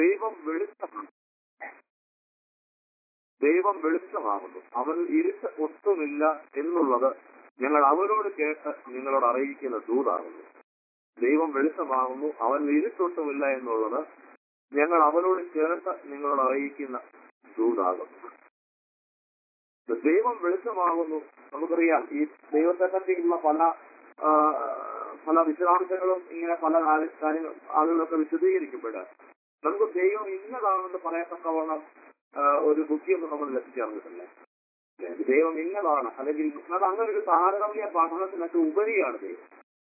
ദൈവം വെളിച്ചമാണ് ദൈവം വെളിച്ചമാകുന്നു അവൻ ഇരുട്ട് ഒട്ടുമില്ല എന്നുള്ളത് ഞങ്ങൾ അവരോട് കേട്ട് നിങ്ങളോട് അറിയിക്കുന്ന ദൂതാകുന്നു ദൈവം വെളിച്ചമാകുന്നു അവൻ ഇരുട്ടൊട്ടുമില്ല എന്നുള്ളത് ഞങ്ങൾ അവരോട് കേട്ട് നിങ്ങളോട് അറിയിക്കുന്ന ദൂതാകുന്നു ദൈവം വെളിച്ചമാകുന്നു നമുക്കറിയാം ഈ ദൈവത്തെ പറ്റിയുള്ള പല ആ, പല വിശദാംശങ്ങളും ഇങ്ങനെ പല കാര്യ- കാര്യങ്ങൾ ആളുകളൊക്കെ വിശദീകരിക്കുമ്പോൾ നമുക്ക് ദൈവം ഇന്നതാണെന്ന് പറയത്തക്കവണ്ണം ആ, ഒരു ബുദ്ധിയൊന്നും നമ്മൾ ലഭിച്ചറിഞ്ഞിട്ടില്ല ദൈവം ഇന്നതാണ് അല്ലെങ്കിൽ അത് അങ്ങനെ ഒരു താരതമ്യ പഠനത്തിനൊക്കെ ഉപരിയാണ് ദൈവം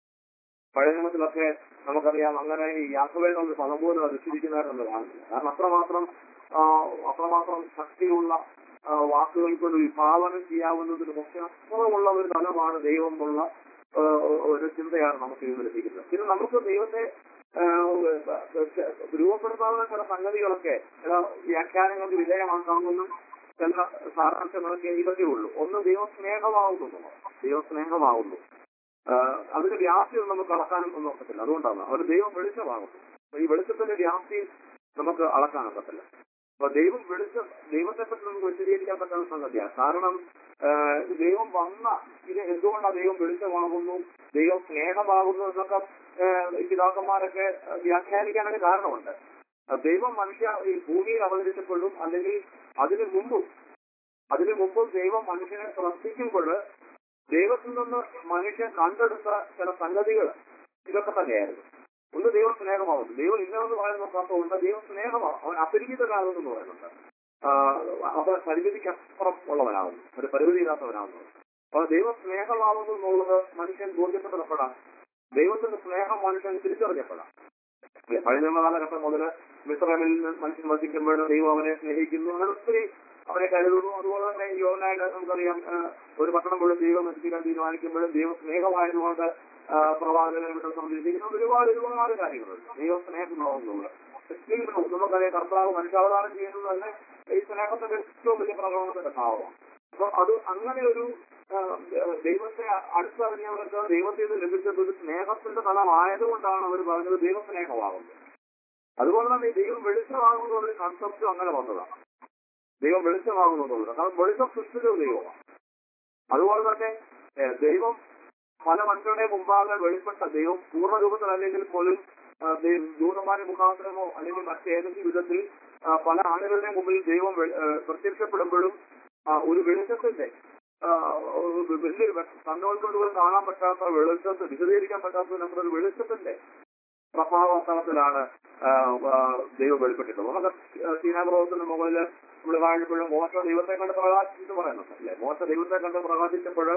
പഴയ നിയമത്തിലൊക്കെ നമുക്കറിയാം അങ്ങനെ ഈ യാത്രയിൽ നമ്മൾ പദം പോലും അത് വിശ്വസിക്കുന്നതായിട്ട് നമ്മൾ കാണുന്നില്ല കാരണം അത്രമാത്രം ആ, അത്രമാത്രം ശക്തിയുള്ള ആ, വാക്കുകൾ കൊണ്ട് വിഭാവനം ചെയ്യാവുന്നതിനുമൊക്കെ അപ്പുറമുള്ള ഒരു തലമാണ് ദൈവം എന്നുള്ള ആ, ഒരു ചിന്തയാണ് നമുക്ക് ഇതിൽ ലഭിക്കുന്നത് പിന്നെ നമുക്ക് ദൈവത്തെ ആ, രൂപപ്പെടുത്താവുന്ന ചില സംഗതികളൊക്കെ ചില വ്യാഖ്യാനങ്ങൾക്ക് വിധേയമാക്കാവുന്ന ചില സാരാംശങ്ങളൊക്കെ ഇതൊക്കെ ഉള്ളൂ ഒന്ന് ദൈവം സ്നേഹമാവുന്നു എന്നുള്ളത്. ദൈവം സ്നേഹമാവുന്നു ആഹ് അതിന്റെ വ്യാപ്തി ഒന്നും നമുക്ക് അളക്കാനും ഒന്നും ഒക്കത്തില്ല അതുകൊണ്ടാണ് അവർ ദൈവം വെളിച്ചമാകുന്നു അപ്പൊ ഈ വെളിച്ചത്തിന്റെ വ്യാപ്തി നമുക്ക് അളക്കാൻ ഒക്കത്തില്ല അപ്പൊ ദൈവം വെളിച്ച ദൈവത്തെ പറ്റി നമുക്ക് വിശദീകരിക്കാൻ പറ്റുന്ന സംഗതിയാണ് കാരണം ആഹ് ദൈവം വന്ന ഇത് എന്തുകൊണ്ടാണ് ദൈവം വെളിച്ചമാകുന്നു ദൈവം സ്നേഹമാകുന്നു എന്നൊക്കെ ആഹ് പിതാക്കന്മാരൊക്കെ വ്യാഖ്യാനിക്കാനൊക്കെ കാരണമുണ്ട് ആഹ് ദൈവം മനുഷ്യ ഈ ഭൂമിയിൽ അവതരിച്ചപ്പോഴും അല്ലെങ്കിൽ അതിനു മുമ്പും അതിനു മുമ്പും ദൈവം മനുഷ്യനെ സൃഷ്ടിക്കുമ്പോൾ ദൈവത്തിൽ നിന്ന് മനുഷ്യൻ കണ്ടെടുത്ത ചില സംഗതികൾ ഇതൊക്കെ തന്നെയായിരുന്നു ഒന്ന് ദൈവം സ്നേഹമാവുന്നു ദൈവം ഇന്നതെന്ന് പറയാൻ നോക്കാത്തതുകൊണ്ട് ദൈവം സ്നേഹമാവും അവൻ അപരിചിതനാകുന്നു പറയുന്നുണ്ട് ആഹ് അവൻ പരിമിതിക്കപ്പുറം ഉള്ളവനാകുന്നു ഒരു പരിമിതിയില്ലാത്തവനാകുന്നു അപ്പൊ ദൈവം സ്നേഹമാവുന്നു എന്നുള്ളത് മനുഷ്യൻ ബോധ്യപ്പെടപ്പെടാം ദൈവത്തിന്റെ സ്നേഹം മനുഷ്യൻ തിരിച്ചറിഞ്ഞപ്പെടാം അല്ലേ? പഴയ നിയമ കാലഘട്ടം മുതൽ മിശ്രമിൽ നിന്ന് മനുഷ്യൻ വസിക്കുമ്പോൾ ദൈവം അവനെ സ്നേഹിക്കുന്നു അങ്ങനെ ഒത്തിരി അവനെ കരുതുന്നു അതുപോലെ തന്നെ യോനായിട്ട് നമുക്കറിയാം ആ, ഒരു പട്ടണം പോലും ദൈവം എത്തിക്കാൻ തീരുമാനിക്കുമ്പോഴും ദൈവം സ്നേഹമായതുകൊണ്ട് ആ, പ്രവാചകനെ വിട്ട് സംരക്ഷിക്കുന്ന ഒരുപാട് ഒരുപാട് കാര്യങ്ങളുണ്ട് ദൈവം സ്നേഹമാവുന്നുണ്ട് നമുക്കറിയാം കർത്താവ് മനുഷ്യാവതാരം ചെയ്യുന്നത് തന്നെ ഈ സ്നേഹത്തിന്റെ ഏറ്റവും വലിയ പ്രകടനത്തിന്റെ ഭാവമാണ് അപ്പൊ അത് അങ്ങനെ ഒരു ആ, ദൈവത്തെ അടുത്തറിഞ്ഞവർക്ക് ദൈവത്തിൽ നിന്ന് ലഭിച്ചത് ഒരു സ്നേഹത്തിന്റെ ഫലമായതുകൊണ്ടാണ് അവർ പറഞ്ഞത് ദൈവ സ്നേഹമാകുന്നത് അതുപോലെ തന്നെ ഈ ദൈവം വെളിച്ചമാകുന്ന ഒരു കൺസെപ്റ്റും അങ്ങനെ വന്നതാണ് ദൈവം വെളിച്ചമാകുന്നു എന്നുള്ളത് കാരണം വെളിച്ചം സൃഷ്ടിച്ച ഒരു ദൈവമാണ് അതുപോലെ തന്നെ ഏ, ദൈവം പല മനുഷ്യരുടെ മുമ്പാകെ വെളിപ്പെട്ട ദൈവം പൂർണ്ണരൂപത്തിൽ അല്ലെങ്കിൽ പോലും ആ, ദൈവം ദൂതന്മാരുടെ മുഖാന്തരമോ അല്ലെങ്കിൽ മറ്റേതെങ്കിലും വിധത്തിൽ ആ, പല ആളുകളുടെ മുമ്പിൽ ദൈവം വെ- ഏ, പ്രത്യക്ഷപ്പെടുമ്പോഴും ആ, ഒരു വെളിച്ചത്തിന്റെ ആ, ഒരു വലിയൊരു വെ- കണ്ണുകൊണ്ട് പോലും കാണാൻ പറ്റാത്ത വെളിച്ചത്തെ വിശദീകരിക്കാൻ പറ്റാത്ത നമ്മുടെ ഒരു വെളിച്ചത്തിന്റെ പ്രഭാവസ്ഥലത്തിലാണ് ദൈവം വെളിപ്പെട്ടിട്ടുള്ളത് നമുക്ക് സീനാപർവ്വതത്തിന്റെ മുകളിൽ നമ്മൾ വാഴപ്പോഴും മോശ ദൈവത്തെ കണ്ട് പ്രകാശിച്ചു പറയുന്നുണ്ട് അല്ലെ മോശ ദൈവത്തെ കണ്ട് പ്രകാശിച്ചപ്പോൾ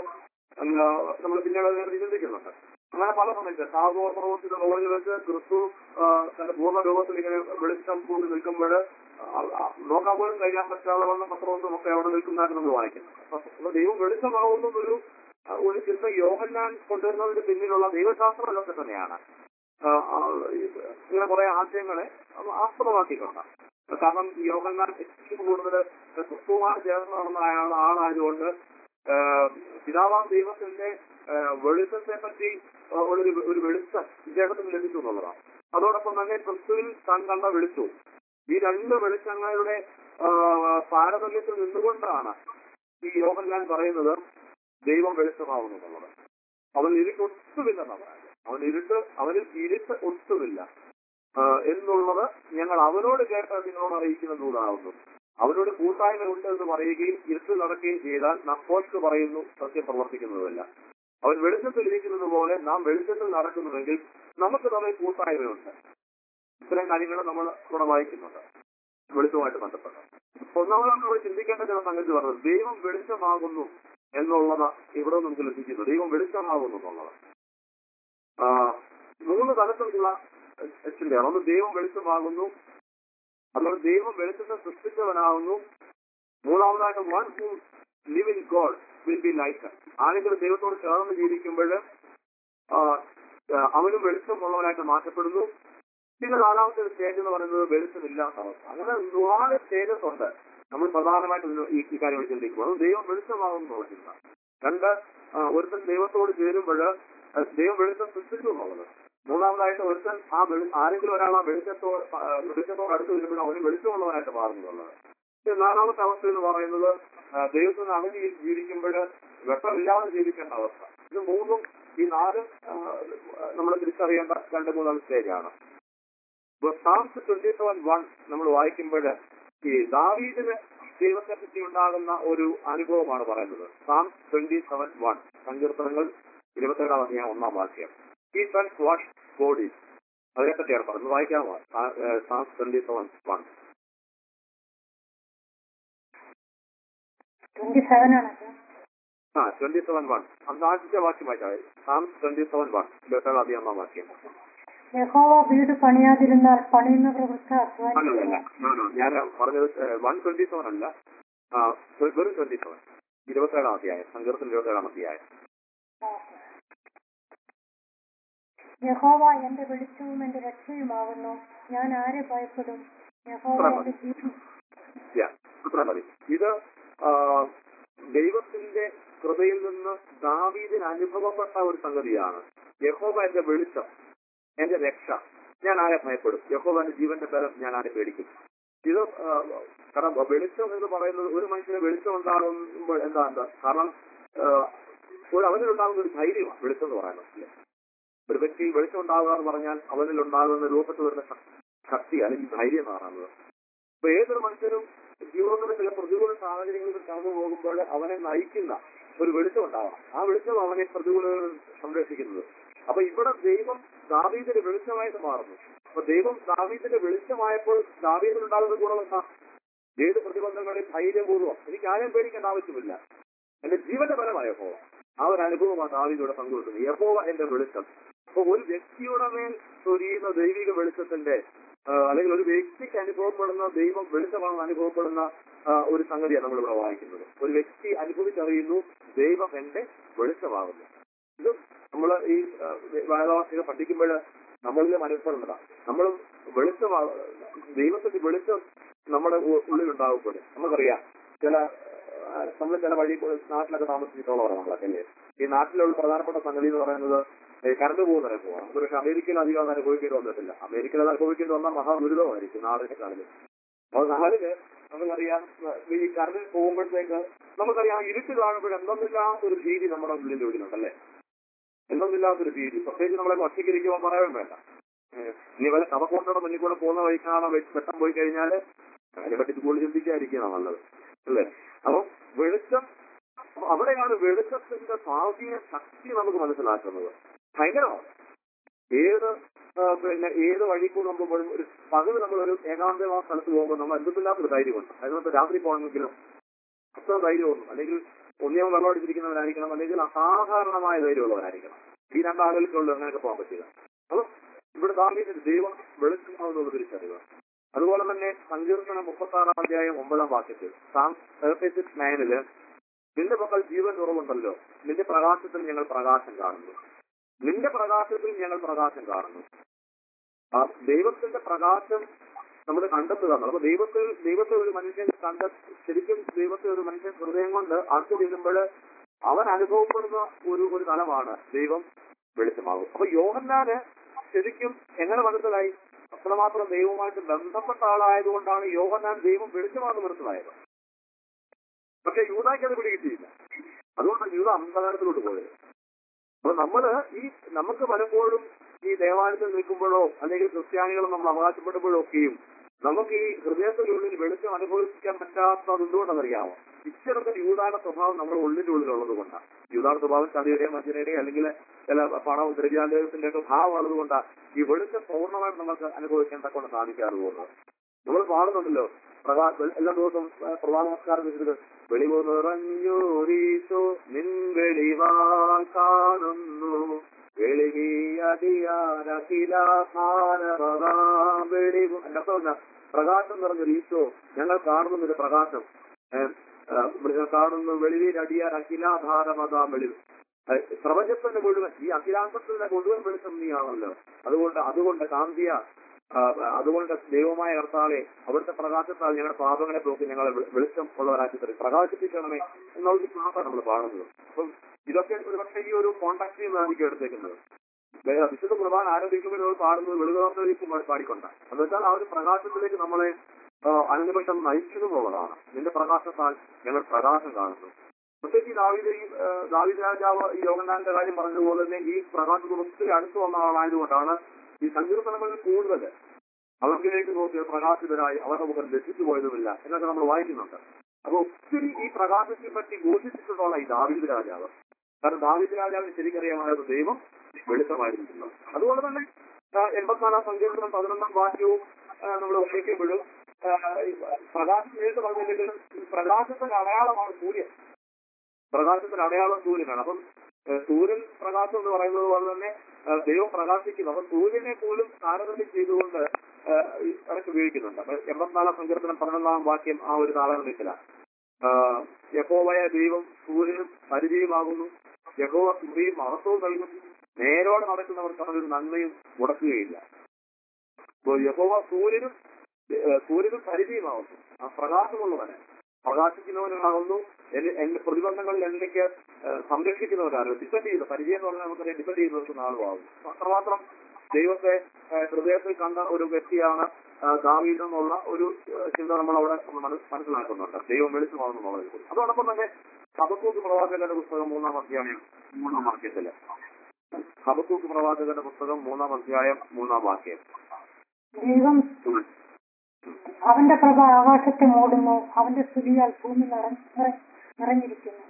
നമ്മൾ പിന്നീട് അതിനെ ചിന്തിക്കുന്നുണ്ട് അങ്ങനെ പല സമയത്ത് സാധുവ പർവ്വതത്തിന്റെ മുകളിൽ വെച്ച് ക്രിസ്തു ആ, തന്റെ പൂർണ്ണ രൂപത്തിൽ ഇങ്ങനെ വെളിച്ചം കൂടി നിൽക്കുമ്പോൾ നോക്കാൻ പോലും കഴിയാൻ പറ്റാതെ വന്ന പത്രവും ഒക്കെ അവിടെ നിൽക്കുന്നതായിട്ട് നമ്മൾ വായിക്കുന്നുണ്ട് അപ്പൊ അപ്പൊ ദൈവം വെളിച്ചമാകുന്നതൊരു ആ, ഒരു ചിന്ത യോഹന്നാൻ കൊണ്ടുവരുന്നതിന് പിന്നിലുള്ള ദൈവശാസ്ത്രമൊക്കെ തന്നെയാണ് ആ, ആ, ഈ- ഇങ്ങനെ കുറെ ആശയങ്ങളെ അത് ആസ്പദമാക്കിക്കൊണ്ട് കാരണം യോഹന്നാൻ ഏറ്റവും കൂടുതൽ ക്രിസ്തുവുമായി ചേർന്ന് നടന്ന അയാൾ ആളായതുകൊണ്ട് ആ, പിതാവാം ദൈവത്തിന്റെ ആ, വെളിച്ചത്തെ പറ്റി ആ, ഒരു ഒരു വെളിച്ചം ഇദ്ദേഹത്തിന് ലഭിച്ചു എന്നുള്ളതാണ് അതോടൊപ്പം തന്നെ ക്രിസ്തുവിൽ താൻ കണ്ട വെളിച്ചവും ഈ രണ്ട് വെളിച്ചങ്ങളുടെ ആ, താരതമ്യത്തിൽ നിന്നുകൊണ്ടാണ് ഈ യോഹന്നാൻ പറയുന്നത് ദൈവം വെളിച്ചമാകുന്നു എന്നുള്ളത് അവൻ ഇരുട്ട് ഒട്ടുമില്ലെന്നാണ് പറയുന്നത് അവൻ ഇരുട്ട് അവനിൽ ഇരുട്ട് ഒട്ടുമില്ല ആ, എന്നുള്ളത് ഞങ്ങൾ അവനോട് കേട്ട് നിങ്ങളോട് അറിയിക്കുന്ന ദൂതാവുന്നു അവനോട് കൂട്ടായ്മ ഉണ്ട് എന്ന് പറയുകയും ഇരുട്ട് നടക്കുകയും ചെയ്താൽ നമ്മോൾക്ക് പറയുന്നു സത്യം പ്രവർത്തിക്കുന്നതല്ല അവൻ വെളിച്ചത്തിൽ ഇരിക്കുന്നത് പോലെ നാം വെളിച്ചത്തിൽ നടക്കുന്നുവെങ്കിൽ നമുക്ക് തമ്മിൽ കൂട്ടായ്മയുണ്ട് ഇത്രയും കാര്യങ്ങൾ നമ്മൾ ഇവിടെ വായിക്കുന്നുണ്ട് വെളിച്ചവുമായിട്ട് ബന്ധപ്പെട്ട് ഒന്നാമതാണ് നമ്മൾ ചിന്തിക്കേണ്ട ചില സംഗതി പറഞ്ഞത് ദൈവം വെളിച്ചമാകുന്നു എന്നുള്ളത് ഇവിടെ നമുക്ക് ലഭിക്കുന്നു ദൈവം വെളിച്ചമാകുന്നു എന്നുള്ളത് ആ, മൂന്ന് തലത്തിലുള്ള ചിന്തയാണ് ഒന്ന് ദൈവം വെളിച്ചമാകുന്നു അതുപോലെ ദൈവം വെളിച്ചത്തെ സൃഷ്ടിച്ചവനാകുന്നു മൂന്നാമതായിട്ട് one who live in God will be like ആരെങ്കിലും ദൈവത്തോട് ചേർന്ന് ജീവിക്കുമ്പോൾ അവനും വെളിച്ചമുള്ളവനായിട്ട് മാറ്റപ്പെടുന്നു പിന്നെ നാലാമത്തെ ഒരു സ്റ്റേജ് എന്ന് പറയുന്നത് വെളിച്ചമില്ലാത്ത അവസ്ഥ അങ്ങനെ ഒരുപാട് സ്റ്റേജസ് ഉണ്ട് നമ്മൾ പ്രധാനമായിട്ടും ഇത് ഈ ഈ കാര്യം ചിന്തിക്കും അത് ദൈവം വെളിച്ചമാകുന്നു ചിന്ത രണ്ട് ആ, ഒരുത്തൻ ദൈവത്തോട് ചേരുമ്പോൾ ദൈവം വെളിച്ചം സൃഷ്ടിച്ചു എന്നുള്ളത് മൂന്നാമതായിട്ട് ഒരുത്തൻ ആ വെളി ആരെങ്കിലും ഒരാൾ ആ വെളിച്ചത്തോ ആ, വെളിച്ചത്തോട് അടുത്ത് വരുമ്പോഴും അവന് വെളിച്ചമുള്ളവനായിട്ട് മാറുന്നുള്ളത് ഇത് നാലാമത്തെ അവസ്ഥ എന്ന് പറയുന്നത് ആ, ദൈവത്തിന് അകലിൽ ജീവിക്കുമ്പോൾ വെട്ടമില്ലാതെ ജീവിക്കേണ്ട അവസ്ഥ ഇത് മൂന്നും ഈ നാലും നമ്മൾ തിരിച്ചറിയേണ്ട രണ്ട് മൂന്നാല് സ്റ്റേജാണ് സാംസ് ട്വന്റി സെവൻ വൺ നമ്മൾ വായിക്കുമ്പോൾ ഈ ദാവീദിന് ദൈവത്തെ പറ്റി ഉണ്ടാകുന്ന ഒരു അനുഭവമാണ് പറയുന്നത് സാംസ് ട്വന്റി സെവൻ വൺ സങ്കീർത്തനങ്ങൾ ഇരുപത്തേഴാം അധ്യായം ഒന്നാം വാക്യം ഈ സൺസ് വാഷ് ബോഡി അതിനെപ്പറ്റിയാണ് പറയുന്നത് വായിക്കാമോ Psalms twenty seven one twenty seven ആണ് അച്ഛാ. ആ ട്വന്റി സെവൻ വൺ അന്ന് ആദ്യത്തെ വാക്യം വായിച്ചാൽ സാംസ് ട്വന്റി സെവൻ വൺ ഇരുപത്തേഴാം അധ്യായം ഒന്നാം വാക്യം യഹോവ വീട് പണിയാതിരുന്നാൽ പണിയുന്നവർ വൃദ്ധ അല്ലല്ല അധ്വാനിക്കുന്നു ഞാൻ പറഞ്ഞത് വൺ ട്വന്റി സെവൻ അല്ല ആ, വെറും ട്വന്റി സെവൻ ഇരുപത്തേഴാം അധ്യായം സങ്കീർത്തനം ഇരുപത്തേഴാം അധ്യായം യഹോവ എന്റെ വെളിച്ചവും എന്റെ രക്ഷയുമാകുന്നു ഞാൻ ആരെ ഭയപ്പെടും യഹോവ എന്റെ ജീവൻ Yeah, അത്ര മതി ഇത് ആ, ദൈവത്തിന്റെ കൃപയിൽ നിന്ന് ദാവീദിന് അനുഭവപ്പെട്ട ഒരു സംഗതിയാണ് യഹോവ എന്റെ വെളിച്ചം എന്റെ രക്ഷ ഞാൻ ആരെ ഭയപ്പെടും യഹോവ എന്റെ ജീവന്റെ ബലം ഞാൻ ആരെ പേടിക്കും ഇത് ആ, കാരണം വെളിച്ചം എന്ന് പറയുന്നത് ഒരു മനുഷ്യന് വെളിച്ചം ഉണ്ടാകുമ്പോൾ എന്താ എന്താ കാരണം ആ, ഒരു അവനിലുണ്ടാകുന്ന ഒരു ധൈര്യമാണ് വെളിച്ചം എന്ന് പറയുന്നത് അല്ലേ? ഒരു വ്യക്തി വെളിച്ചം ഉണ്ടാകുക എന്ന് പറഞ്ഞാൽ അവനിൽ ഉണ്ടാകുന്ന രൂപത്തിൽ വരുന്ന ശക്- ശക്തി അല്ലെങ്കിൽ ധൈര്യം എന്ന് പറയുന്നത് അപ്പൊ ഏതൊരു മനുഷ്യനും ജീവിതത്തിലെ ചില പ്രതികൂല സാഹചര്യങ്ങളിൽ കടന്നു പോകുമ്പോൾ അവനെ നയിക്കുന്ന ഒരു വെളിച്ചം ഉണ്ടാവണം ആ വെളിച്ചം അവനെ പ്രതികൂലങ്ങളിൽ സംരക്ഷിക്കുന്നത് അപ്പൊ ഇവിടെ ദൈവം ദാവീദിന്റെ വെളിച്ചമായിട്ട് മാറുന്നു അപ്പൊ ദൈവം ദാവീദിന്റെ വെളിച്ചമായപ്പോൾ ദാവീദിനുണ്ടാകുന്ന ഗുണം എന്താ ഏത് പ്രതിബന്ധങ്ങളെയും ധൈര്യപൂർവ്വം എനിക്ക് ആരെയും പേടിക്കേണ്ട ആവശ്യമില്ല എന്റെ ജീവന്റെ ഫലമായ യഹോവ ആ ഒരു അനുഭവമാണ് ദാവീദോടെ പങ്കുവെക്കുന്നത് യഹോവ എന്റെ വെളിച്ചം അപ്പൊ ഒരു വ്യക്തിയുടെ മേൽ ചൊരിയുന്ന ദൈവിക വെളിച്ചത്തിന്റെ ആ, അല്ലെങ്കിൽ ഒരു വ്യക്തിക്ക് അനുഭവപ്പെടുന്ന ദൈവം വെളിച്ചമാണെന്ന് അനുഭവപ്പെടുന്ന ആ, ഒരു സംഗതിയാണ് നമ്മൾ ഇവിടെ വായിക്കുന്നത് ഒരു വ്യക്തി അനുഭവിച്ചറിയുന്നു ദൈവം എന്റെ വെളിച്ചമാകുന്നു ഇത് നമ്മൾ ഈ വേദവാസികൾ പഠിക്കുമ്പോൾ നമ്മളിൽ അനുഭവപ്പെടുന്നതാണ് നമ്മൾ വെളിച്ചമാ ദൈവത്തിന്റെ വെളിച്ചം നമ്മുടെ ഉ- ഉള്ളിലുണ്ടാകുമ്പോൾ നമുക്കറിയാം ചില നമ്മൾ ചില വഴി കൂടെ നാട്ടിലൊക്കെ താമസിച്ചിട്ടുള്ളവരാണ് നമ്മളൊക്കെ അല്ലേ ഈ നാട്ടിലുള്ള പ്രധാനപ്പെട്ട സംഗതി എന്ന് പറയുന്നത് ഈ കറണ്ട് പോകുന്ന അനുഭവമാണ് അത് പക്ഷെ അമേരിക്കയിൽ അധികം അത് അനുഭവിക്കേണ്ടി വന്നിട്ടില്ല അമേരിക്കയിൽ അത് അനുഭവിക്കേണ്ടി വന്നാൽ മഹാദുരിതമായിരിക്കും നാടിനെ കാലില് അപ്പോൾ നാളില് നമുക്കറിയാം ഈ കറണ്ട് പോകുമ്പോഴത്തേക്ക് നമുക്കറിയാം ഇരുട്ട് കാണുമ്പോൾ എന്തെന്നില്ലാത്തൊരു ഭീതി നമ്മുടെ ഉള്ളിൽ ഒഴിക്കുന്നുണ്ടല്ലേ എന്തെന്നില്ലാത്തൊരു ഭീതി പ്രത്യേകിച്ച് നമ്മളെ ഒറ്റയ്ക്കിരിക്കുമ്പോൾ പറയാൻ വേണ്ട ഏഹ് ഇനി വല്ല കവക്കോട്ടയുടെ മുന്നിൽ കൂടെ പോകുന്ന വഴിക്കാണോ വെട്ടം പോയി കഴിഞ്ഞാൽ അതിനെപ്പറ്റി കൂടുതൽ ചിന്തിക്കാതിരിക്കുകയാണ് നല്ലത് അല്ലേ അപ്പൊ വെളിച്ചം അപ്പൊ അവിടെയാണ് വെളിച്ചത്തിന്റെ സ്വാധീന ശക്തി നമുക്ക് മനസ്സിലാക്കുന്നത് ഭയങ്കരമാണ് ഏത് ആ, പിന്നെ ഏത് വഴി കൂടെ നമ്മൾ പോകുമ്പോഴും ഒരു പകൽ നമ്മളൊരു ഏകാന്തമായ സ്ഥലത്ത് പോകുമ്പോൾ നമ്മൾ എന്തെന്നില്ലാത്തൊരു ധൈര്യമുണ്ട് അതിനകത്ത് രാത്രി പോകണമെങ്കിലും അത്ര ധൈര്യമൊന്നും അല്ലെങ്കിൽ ഒന്നിയം വെള്ളം അടിച്ചിരിക്കുന്നവരായിരിക്കണം അല്ലെങ്കിൽ അസാധാരണമായ ധൈര്യമുള്ളവരായിരിക്കണം ഈ രണ്ടാളുകൾക്കുള്ളൂ അങ്ങനെയൊക്കെ പോകാൻ പറ്റില്ല അപ്പൊ ഇവിടെ ദാവീദിന്റെ ദൈവം വെളിച്ചമാവുന്നുള്ള തിരിച്ചറിയുക അതുപോലെ തന്നെ സങ്കീർത്തനം മുപ്പത്തി ആറാം അധ്യായം ഒമ്പതാം വാക്യത്തിൽ സാം തേർട്ടി സിക്സ് നയനില് നിന്റെ പക്കൽ ജീവൻ ഉറവുണ്ടല്ലോ നിന്റെ പ്രകാശത്തിൽ ഞങ്ങൾ പ്രകാശം കാണുന്നു നിന്റെ പ്രകാശത്തിൽ ഞങ്ങൾ പ്രകാശം കാണുന്നു ആ ദൈവത്തിന്റെ പ്രകാശം നമ്മൾ കണ്ടെത്തുക എന്നുള്ളത്. അപ്പൊ ദൈവത്തിൽ ദൈവത്തെ ഒരു മനുഷ്യൻ കണ്ട ശരിക്കും ദൈവത്തെ ഒരു മനുഷ്യൻ ഹൃദയം കൊണ്ട് അടുത്ത് ചെല്ലുമ്പോൾ അവൻ അനുഭവപ്പെടുന്ന ഒരു ഒരു തലമാണ് ദൈവം വെളിച്ചമാകും അപ്പൊ യോഹന്നാന് ശരിക്കും എങ്ങനെ മനസ്സിലായി അത്രമാത്രം ദൈവവുമായിട്ട് ബന്ധപ്പെട്ട ആളായതുകൊണ്ടാണ് യോഹന്നാൻ ദൈവം വെളിച്ചമാണെന്ന് മനസ്സിലായത് പക്ഷെ യൂതായ്ക്ക് അത് പിടികിട്ടിയില്ല അതുകൊണ്ടാണ് യൂത അന്ധകാരത്തിലോട്ട് പോയത് അപ്പൊ നമ്മള് ഈ നമുക്ക് പലപ്പോഴും ഈ ദേവാലയത്തിൽ നിൽക്കുമ്പോഴോ അല്ലെങ്കിൽ ക്രിസ്ത്യാനികൾ നമ്മൾ അവകാശപ്പെടുമ്പോഴോ ഒക്കെയും നമുക്ക് ഈ ഹൃദയത്തിനുള്ളിൽ വെളിച്ചം അനുഭവിക്കാൻ പറ്റാത്തത് എന്തുകൊണ്ടെന്നറിയാമോ ഇത്തരത്തിൽ യൂതാന സ്വഭാവം നമ്മുടെ ഉള്ളിന്റെ ഉള്ളിലുള്ളത് കൊണ്ടാണ് യൂതാന സ്വഭാവം ചതിയുടെയും മനുഷ്യരുടെയും അല്ലെങ്കിൽ ചില പണവും ദ്രവ്യാന്തരത്തിന്റെ ഒക്കെ ഭാവം ഉള്ളത് കൊണ്ടാണ് ഈ വെളിച്ചം പൂർണ്ണമായിട്ട് നമുക്ക് അനുഭവിക്കാൻ തക്കൊണ്ട് സാധിക്കാറുള്ളത് നമ്മൾ പാടുന്നുണ്ടല്ലോ പ്രകാ എല്ലാ ദിവസവും ആ, പ്രധാന നമസ്കാരം വെച്ചിട്ട് വെളിവ് നിറഞ്ഞോരീശോ നിൻ വെളിവാൻ കാണുന്നു വെളിവ് എന്റെ അർത്ഥം എന്നാ? പ്രകാശം നിറഞ്ഞൊരു ഈശോ ഞങ്ങൾ കാണുന്നു ഒരു പ്രകാശം ഏ, ആ, ഇവിടെ കാണുന്നു വെളിവിൽ അടിയാൻ അഖിലാധാരമതാ വെളിവ് ഏ, പ്രപഞ്ചത്തിന്റെ മുഴുവൻ ഈ അഖിലാന്തത്തിന്റെ മുഴുവൻ വെളിച്ചം നീയാണല്ലോ അതുകൊണ്ട് അതുകൊണ്ട് കാന്തിയ ആ, അതുകൊണ്ട് ദൈവമായ കർത്താവെ അവിടുത്തെ പ്രകാശത്താൽ ഞങ്ങളുടെ പാപങ്ങളെ പോക്കി ഞങ്ങളെ വെളി- വെളിച്ചം ഉള്ളവരാക്കി തരും പ്രകാശിപ്പിക്കണമേ എന്നുള്ള പാട്ടാണ് നമ്മൾ പാടുന്നത് അപ്പം ഇതൊക്കെ ഒരുപക്ഷെ ഈ ഒരു കോണ്ടാക്ട് നിന്നാണ് എനിക്ക് എടുത്തേക്കുന്നത് വേ- വിശുദ്ധ കുർബാന ആരംഭിക്കുമ്പോൾ നമ്മൾ പാടുന്നത് വെളുകാർന്നൊരിക്കും പാടിക്കൊണ്ട എന്ന് വെച്ചാൽ ആ ഒരു പ്രകാശത്തിലേക്ക് നമ്മളെ ആ, അനുനിമിഷം നയിച്ചു എന്നുള്ളതാണ് നിന്റെ പ്രകാശത്താൽ ഞങ്ങൾ പ്രകാശം കാണുന്നു പ്രത്യേകിച്ച് ഈ ദാവീദ് ഈ ആ, ദാവീദ് രാജാവ് ഈ യോഗനാന്റെ കാര്യം പറഞ്ഞതുപോലെ തന്നെ ഈ പ്രകാശത്തോട് ഒത്തിരി അടുത്ത് വന്ന ആളായതുകൊണ്ടാണ് ഈ സങ്കീർത്തനങ്ങളിൽ കൂടുതൽ അവർക്കിലേക്ക് നോക്കിയ പ്രകാശിതരായി അവരുടെ മുഖം രക്ഷിച്ചു പോയതുമില്ല എന്നൊക്കെ നമ്മൾ വായിക്കുന്നുണ്ട് അപ്പൊ ഒത്തിരി ഈ പ്രകാശത്തെ പറ്റി ഘോഷിച്ചിട്ടുള്ള ഈ ദാവീദ് രാജാവ് കാരണം ദാവീദ് രാജാവിന് ശരിക്കറിയാമായത് ദൈവം വെളുത്തമായിരുന്നു അതുപോലെ തന്നെ ആ, എൺപത്തിനാലാം സങ്കീർത്തനം പതിനൊന്നാം വാക്യവും നമ്മൾ വായിക്കുമ്പോഴും ആ, ഈ പ്രകാശം നേരിട്ട് പറഞ്ഞില്ലെങ്കിലും ഈ പ്രകാശത്തിന്റെ അടയാളമാണ് സൂര്യൻ പ്രകാശത്തിന്റെ അടയാളം സൂര്യനാണ് അപ്പം ആ, സൂര്യൻ പ്രകാശം എന്ന് പറയുന്നത് പോലെ തന്നെ ആ, ദൈവം പ്രകാശിക്കുന്നു അപ്പം സൂര്യനെ പോലും താരതമ്യം ചെയ്തുകൊണ്ട് ആ, ഈ അതൊക്കെ ഉപയോഗിക്കുന്നുണ്ട് അപ്പൊ എൺപത്തിനാലാം സങ്കീർത്തനം പതിനൊന്നാം വാക്യം ആ ഒരു താരതമ്യത്തിലാണ് യഹോവയ ദൈവം സൂര്യനും പരിചയമാകുന്നു യഹോവ കൃപയും മഹത്വവും നൽകുന്നു നേരോടെ നടക്കുന്നവർക്ക് അവനൊരു നന്മയും മുടക്കുകയില്ല അപ്പോ യഹോവ സൂര്യനും ഏഹ് സൂര്യനും പരിചയമാകുന്നു ആ പ്രകാശമുള്ളവന് പ്രകാശിക്കുന്നവനാകുന്നു എന്നെ എന്റെ പ്രതിബന്ധങ്ങളിൽ എനിക്ക് ഏഹ് സംരക്ഷിക്കുന്നവരാണ് ഡിപ്പെൻഡ് ചെയ്യുന്നത് പരിചയം എന്ന് പറഞ്ഞാൽ നമുക്കറിയാം ഡിപ്പെൻഡ് ചെയ്യുന്ന ആളുമാകും അത്രമാത്രം ദൈവത്തെ ഏഹ് ഹൃദയത്തിൽ കണ്ട ഒരു വ്യക്തിയാണ് ഏഹ് ദാവീദ് എന്നുള്ള ഒരു ഏഹ് ചിന്ത നമ്മൾ അവിടെ മന- മനസ്സിലാക്കുന്നുണ്ട് ദൈവം വെളിച്ചമാകുന്നുള്ളതിനെ കുറിച്ച് അതോടൊപ്പം തന്നെ ഹബക്കൂക്ക് പ്രവാചകന്റെ പുസ്തകം മൂന്നാം അധ്യായം മൂന്നാം വാക്യത്തില് ഹബക്കൂക്ക് പ്രവാചകന്റെ പുസ്തകം മൂന്നാം അധ്യായം മൂന്നാം വാക്യം ദൈവം അവന്റെ പ്രഭ ആകാശത്തെ മൂടുന്നു അവന്റെ സ്തുതിയാൽ ഭൂമി നിറ- നിറ- നിറഞ്ഞിരിക്കുന്നു